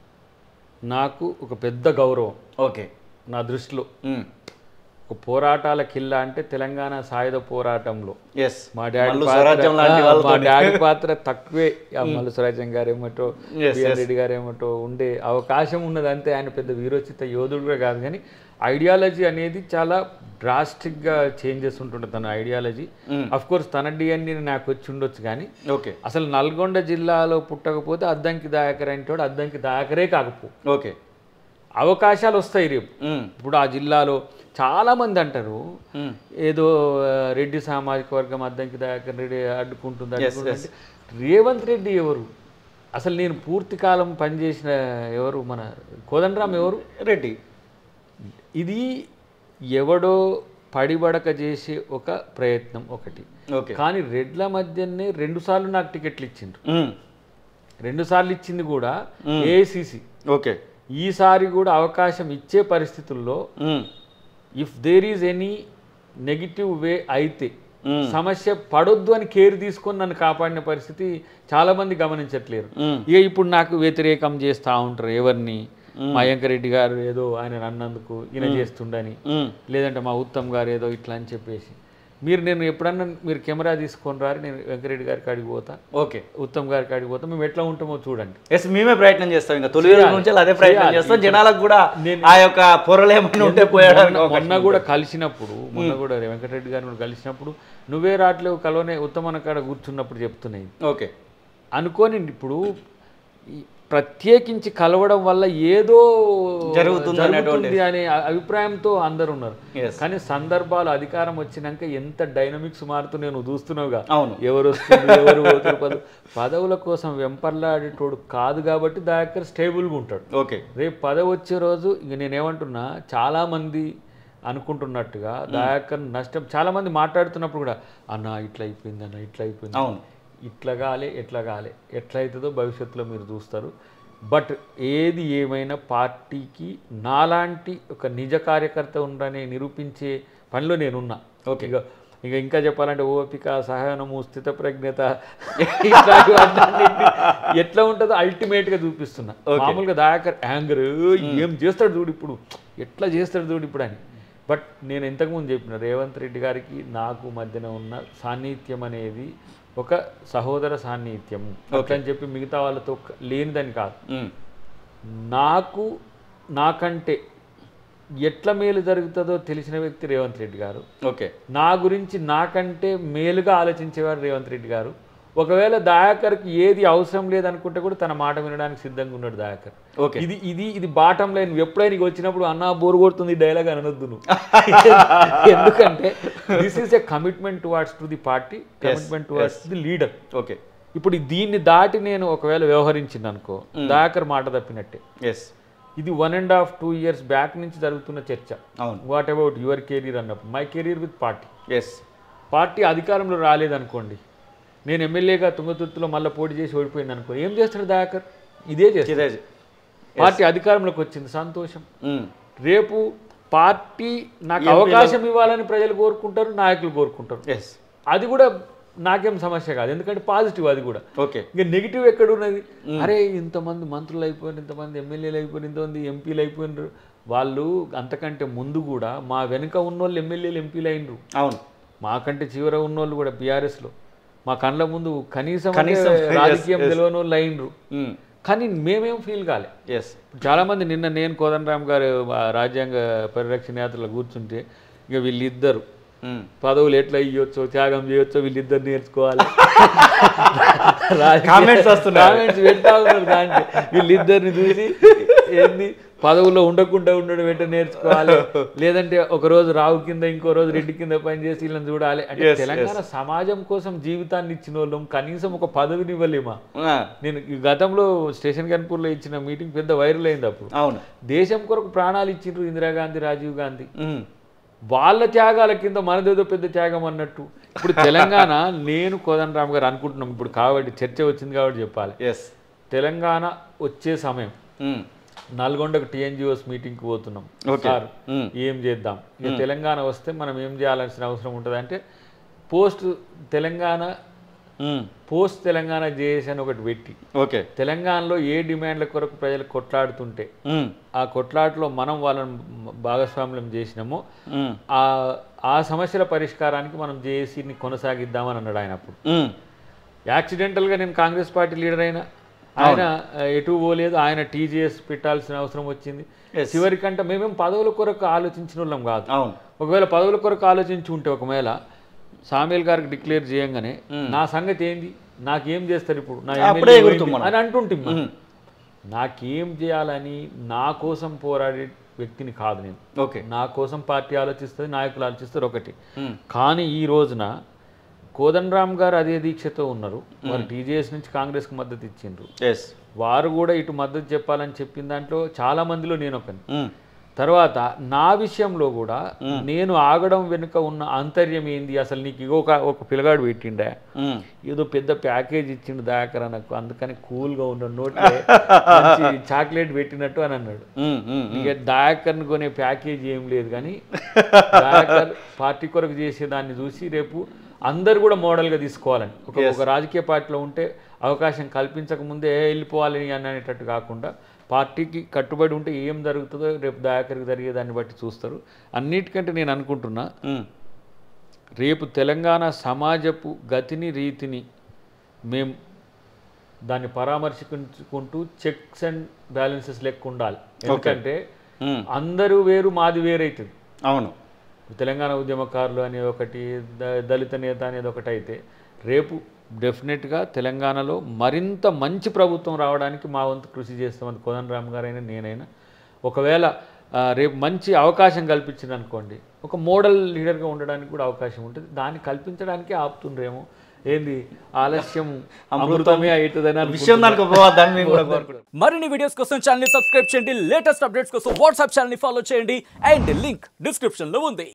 నాకు ఒక పెద్ద గౌరవం ఓకే నా దృష్టిలో ఉమ్, ఒక పోరాటాల కిల్ల అంటే తెలంగాణ సాయుధ పోరాటంలో ఎస్ మా డాడీ మల్లు పాత్ర- స్వరాజ్యం లాంటి ఆ, వాళ్ళతో మా డాడీ పాత్ర తక్కువే ఆ మల్లు స్వరాజ్యం గారు ఏమటో Yes, బిఎన్ రెడ్డి గారు ఏమటో ఉండే అవకాశం ఉన్నది అంతే ఆయన పెద్ద వీరోచిత యోధుడు కూడా కాదు కానీ ఐడియాలజీ అనేది చాలా డ్రాస్టిక్గా చేంజెస్ ఉంటుండే తన ఐడియాలజీ అఫ్ కోర్స్ తన డిఎన్ఏ నాకు వచ్చి ఉండొచ్చు కానీ ఓకే అసలు నల్గొండ జిల్లాలో పుట్టకపోతే అద్దంకి దాయకర్ అంటే అద్దంకి దాయకరే కాకపో ఓకే అవకాశాలు వస్తాయి రేపు ఉమ్, ఇప్పుడు ఆ జిల్లాలో చాలా మంది అంటారు ఉమ్, ఏదో ఆ, రెడ్డి సామాజిక వర్గం అద్దంకి దాకా రెడ్డి అడ్డుకుంటుంది అడ్డుకుంటుంది అంటే రేవంత్ రెడ్డి ఎవరు అసలు నేను పూర్తి కాలం పనిచేసిన ఎవరు మన కోదండరామ్ ఎవరు రెడ్డి ఇది ఎవడో పడిబడక చేసే ఒక ప్రయత్నం ఒకటి ఓకే కానీ రెడ్ల మధ్యనే రెండు సార్లు నాకు టికెట్లు ఇచ్చిండ్రు ఉమ్, రెండు సార్లు ఇచ్చింది కూడా ఏఐసిసి ఓకే ఈసారి కూడా అవకాశం ఇచ్చే పరిస్థితుల్లో um, if there is any negative way అయితే Mm. సమస్య పడొద్దు అని కేర్ తీసుకొని నన్ను కాపాడిన పరిస్థితి చాలా మంది గమనించట్లేరు Mm. ఇక ఇప్పుడు నాకు వ్యతిరేకం చేస్తూ ఉంటారు ఎవరిని మా వెంకరెడ్డి గారు ఏదో ఆయన అన్నందుకు ఈయన చేస్తుండని ఉమ్, లేదంటే మా ఉత్తమ్ గారు ఏదో ఇట్లా అని చెప్పేసి మీరు నేను ఎప్పుడన్నా మీరు కెమెరా తీసుకొని రారు నేను వెంకరెడ్డి గారి కాడికి పోతా ఓకే ఉత్తమ్ గారి కాడికి పోతా మేము ఎట్లా ఉంటామో చూడండి ఎస్ మేమే ప్రయత్నం చేస్తాం ఇంకా తొలి రోజు నుంచి అదే ప్రయత్నం చేయాలి. చేస్తాం జనాలకు కూడా నేను- ఆ యొక్క పొరలు ఏమైనా ఉంటే పోయడానికి మొన్న- మొన్న కూడా కలిసినప్పుడు మొన్న కూడా వెంకటరెడ్డి గారిని కూడా కలిసినప్పుడు నువ్వే రావట్లేవు కలవనే ఉత్తమన కాడ కూర్చున్నప్పుడు చెప్తున్నాయి ఓకే అనుకోని ఇప్పుడు ఈ- ప్రత్యేకించి కలవడం వల్ల ఏదో జరుగుతుంది అనేటువంటి- జరుగుతుంది అనే అ- అభిప్రాయంతో అందరు ఉన్నారు Yes. కానీ సందర్భాలు అధికారం వచ్చినాక ఎంత డైనమిక్స్ మారుతూ నేను చూస్తున్నావుగా అవును. ఎవరు వస్తుంది ఎవరు పోతారు పదవు పదవుల కోసం వెంపర్లాడేటోడు కాదు కాబట్టి దయాకర్ స్టేబుల్గా ఉంటాడు ఓకే రేపు పదవి వచ్చే రోజు ఇంక నేనేమంటున్నా చాలా మంది అనుకుంటున్నట్టుగా దయాకర్ నష్టం చాలా మంది మాట్లాడుతున్నప్పుడు కూడా అన్న ఇట్లా అయిపోయింది అన్న ఇట్లా అయిపోయింది అవును ఇట్లా కాలే ఎట్లా కాలే ఎట్లా అవుతుందో భవిష్యత్తులో మీరు చూస్తారు బట్ ఏది ఏమైనా పార్టీకి నాలాంటి ఒక నిజ కార్యకర్త ఉండని నిరూపించే పనిలో నేనున్నా ఓకే ఇక ఇక ఇంకా చెప్పాలంటే ఓపిక సహనము స్థితప్రజ్ఞత ఇట్లాంటివన్నీ ఎట్లా ఉంటుందో అల్టిమేట్గా చూపిస్తున్నా మామూలుగా దాకర్ యాంగర్ ఏం చేస్తాడు చూడు ఇప్పుడు ఎట్లా చేస్తాడు చూడు ఇప్పుడు అని బట్ నేను ఇంతకుముందు చెప్పిన రేవంత్ రెడ్డి గారికి నాకు మధ్యన ఉన్న సాన్నిహిత్యం అనేది ఒక సహోదర సాన్నిహిత్యం అట్లని చెప్పి మిగతా వాళ్ళతో క- లేనిదని కాదు ఉమ్. నాకు నాకంటే ఎట్ల మేలు జరుగుతుందో తెలిసిన వ్యక్తి రేవంత్ రెడ్డి గారు ఓకే నా గురించి నాకంటే మేలుగా ఆలోచించేవారు రేవంత్ రెడ్డి గారు ఒకవేళ దయాకర్కి ఏది అవసరం లేదనుకుంటే కూడా తన మాట వినడానికి సిద్ధంగా ఉన్నాడు దయాకర్ ఓకే ఇది ఇది ఇది బాటం లైన్ ఎప్పుడైనా నీకు వచ్చినప్పుడు అన్నా బోరు కొడుతుంది డైలాగ్ అనొద్దు నువ్వు ఎందుకంటే this is a commitment towards to the party commitment towards the leader okay ఇప్పుడు దీన్ని దాటి నేను ఒకవేళ వ్యవహరించింది అనుకో దయాకర్ మాట తప్పినట్టే ఎస్ ఇది one and half two years back నుంచి జరుగుతున్న చర్చ అవును వాట్ అబౌట్ యువర్ కెరీర్ అన్నప్పుడు my career with party yes party అధికారంలో రాలేదనుకోండి నేను ఎమ్మెల్యేగా తుంగతుర్తిలో మళ్ళీ పోటీ చేసి ఓడిపోయింది అనుకో ఏం చేస్తాడు దయాకర్ ఇదే చేస్తాడు చిరాజ్ పార్టీ అధికారంలోకి వచ్చింది సంతోషం రేపు పార్టీ నాకు అవకాశం ఇవ్వాలని ప్రజలు కోరుకుంటారు నాయకులు కోరుకుంటారు ఎస్ అది కూడా నాకేం సమస్య కాదు ఎందుకంటే పాజిటివ్ అది కూడా ఓకే ఇంకా నెగిటివ్ ఎక్కడ ఉన్నది అరే ఇంతమంది మంత్రులు అయిపోయినారు ఇంతమంది ఎమ్మెల్యేలు అయిపోయినారు ఇంతమంది ఎంపీలు అయిపోయినారు వాళ్ళు అంతకంటే ముందు కూడా మా వెనుక ఉన్నోళ్ళు ఎమ్మెల్యేలు ఎంపీలు అయినరు అవును మాకంటే చివర ఉన్నోళ్ళు కూడా బీఆర్ఎస్లో మా కళ్ళ ముందు కనీసం కనీసం, అంటే yes, రాజకీయం yes. తెలియని వాళ్ళు అయినరు కానీ మేమేం ఫీల్ కాలే ఎస్ చాలా మంది నిన్న నేను కోదండరామ్ గారు ఆ రాజ్యాంగ పరిరక్షణ యాత్రలో కూర్చుంటే ఇక వీళ్ళిద్దరు పదవులు ఎట్లా ఇవ్వచ్చో త్యాగం చేయొచ్చో వీళ్ళిద్దరు నేర్చుకోవాలి Comments వస్తున్నాయి. కామెంట్స్ పెడతా ఉన్నారు దాంట్లో వీళ్ళిద్దరిని చూసి ఏంది పదవుల్లో ఉండకుండా ఉండడం ఏంటో నేర్చుకోవాలి లేదంటే ఒక రోజు రావు కింద ఇంకో రోజు రెడ్డి కింద పనిచేసి వీళ్ళని చూడాలి అంటే Yes, తెలంగాణ సమాజం కోసం జీవితాన్ని ఇచ్చిన వాళ్ళం కనీసం ఒక పదవిని ఇవ్వలేమా నేను ఈ గతంలో స్టేషన్ కన్పూర్లో ఇచ్చిన మీటింగ్ పెద్ద వైరల్ అయింది అప్పుడు అవును దేశం కొరకు ప్రాణాలు ఇచ్చిండ్రు ఇందిరాగాంధీ రాజీవ్ గాంధీ ఉమ్. వాళ్ళ త్యాగాల కింద మనదేదో పెద్ద త్యాగం అన్నట్టు ఇప్పుడు తెలంగాణ నేను కోదండరామ్ గారు అనుకుంటున్నాం ఇప్పుడు కాబట్టి చర్చ వచ్చింది కాబట్టి చెప్పాలి ఎస్ తెలంగాణ వచ్చే సమయం ఉమ్. నల్గొండకు టీఎన్జిఓస్ మీటింగ్కి పోతున్నాం Okay. సార్ ఉమ్. ఏం చేద్దాం ఇక తెలంగాణ వస్తే మనం ఏం చేయాల్సిన అవసరం ఉంటుంది అంటే post Telangana um. Post Telangana JAC అని ఒకటి పెట్టి ఓకే తెలంగాణలో ఏ డిమాండ్ల కొరకు ప్రజలు కొట్లాడుతుంటే ఉమ్. ఆ కొట్లాటలో మనం వాళ్ళని భాగస్వామ్యం చేసినామో ఉమ్. ఆ ఆ సమస్యల పరిష్కారానికి మనం జేఏసీని కొనసాగిద్దామని అన్నాడు ఆయన అప్పుడు ఉమ్. యాక్సిడెంటల్గా నేను కాంగ్రెస్ పార్టీ లీడర్ అయినా ఆయన ఆ, ఎటు పోలేదు ఆయన టీజీఎస్ పెట్టాల్సిన అవసరం వచ్చింది Yes. చివరికంటే మేమేం పదవుల కొరకు ఆలోచించిన వాళ్ళం కాదు అవును ఒకవేళ పదవుల కొరకు ఆలోచించి ఉంటే ఒకవేళ సామేల్ గారికి డిక్లేర్ చేయంగానే నా సంగతి ఏంది నాకేం చేస్తారు ఇప్పుడు నా అప్పుడే ఎమ్మెల్యే ఎగురుతాం పోయింది మనం. అని అంటుంటే ఉమ్. నాకేం చేయాలని నా కోసం పోరాడే వ్యక్తిని కాదు నేను ఓకే నా కోసం పార్టీ ఆలోచిస్తుంది నాయకులు ఆలోచిస్తారు ఒకటి ఉమ్. కానీ ఈ రోజున కోదండరామ్ గారు అదే దీక్షతో ఉన్నారు వారు టీజేఎస్ నుంచి కాంగ్రెస్కి మద్దతు ఇచ్చిండ్రు ఎస్ వారు కూడా ఇటు మద్దతు చెప్పాలని చెప్పిన దాంట్లో చాలా మందిలో నేను ఒకని ఉమ్. తర్వాత నా విషయంలో కూడా నేను ఆగడం వెనుక ఉన్న ఆంతర్యం ఏంది అసలు నీకు ఇగో ఒక ఒక పిల్లగాడు పెట్టిండా ఉమ్. ఏదో పెద్ద ప్యాకేజ్ ఇచ్చిండు దయాకర్ నాకు అందుకని కూల్గా ఉన్న నోట్లో మంచి చాక్లెట్ పెట్టినట్టు అని అన్నాడు ఉమ్. ఉమ్. ఇక దయాకర్ని కొనే ప్యాకేజ్ ఏం లేదు కానీ దయాకర్ పార్టీ కొరకు చేసే దాన్ని చూసి రేపు అందరు కూడా మోడల్గా తీసుకోవాలని ఒక ఒక రాజకీయ పార్టీలో ఉంటే అవకాశం కల్పించక ముందే వెళ్ళిపోవాలి అని అనేటట్టు కాకుండా పార్టీకి కట్టుబడి ఉంటే ఏం జరుగుతుందో రేపు దయాకర్కి జరిగే దాన్ని బట్టి చూస్తారు అన్నిటికంటే నేను అనుకుంటున్నా ఉమ్. రేపు తెలంగాణ సమాజపు గతిని రీతిని మేం దాన్ని పరామర్శించుకుంటూ చెక్స్ అండ్ బ్యాలెన్సెస్ లెక్క ఉండాలి ఎందుకంటే ఉమ్. అందరూ వేరు మాది వేరైతుంది అవును తెలంగాణ ఉద్యమకారులు అనేది ఒకటి ద- దళిత నేత అనేది ఒకటి అయితే రేపు డెఫినెట్గా తెలంగాణలో మరింత మంచి ప్రభుత్వం రావడానికి మా వంతు కృషి చేస్తామని కోదన్ రామ్ గారైనా నేనైనా ఒకవేళ ఆ, రేపు మంచి అవకాశం కల్పించింది అనుకోండి ఒక మోడల్ లీడర్గా ఉండడానికి కూడా అవకాశం ఉంటుంది దాన్ని కల్పించడానికే ఆపుతుండ్రేమో ఏంది ఆలస్యం అమృతమే అవుతుందని విషయం దానికి ఉపవాదాన్ని మేము కూడా కోరుకుంటున్నాం మరిన్ని వీడియోస్ కోసం ఛానల్ ని సబ్స్క్రైబ్ చేయండి లేటెస్ట్ అప్డేట్స్ కోసం వాట్సాప్ ఛానల్ ని ఫాలో చేయండి అండ్ లింక్ డిస్క్రిప్షన్ లో ఉంది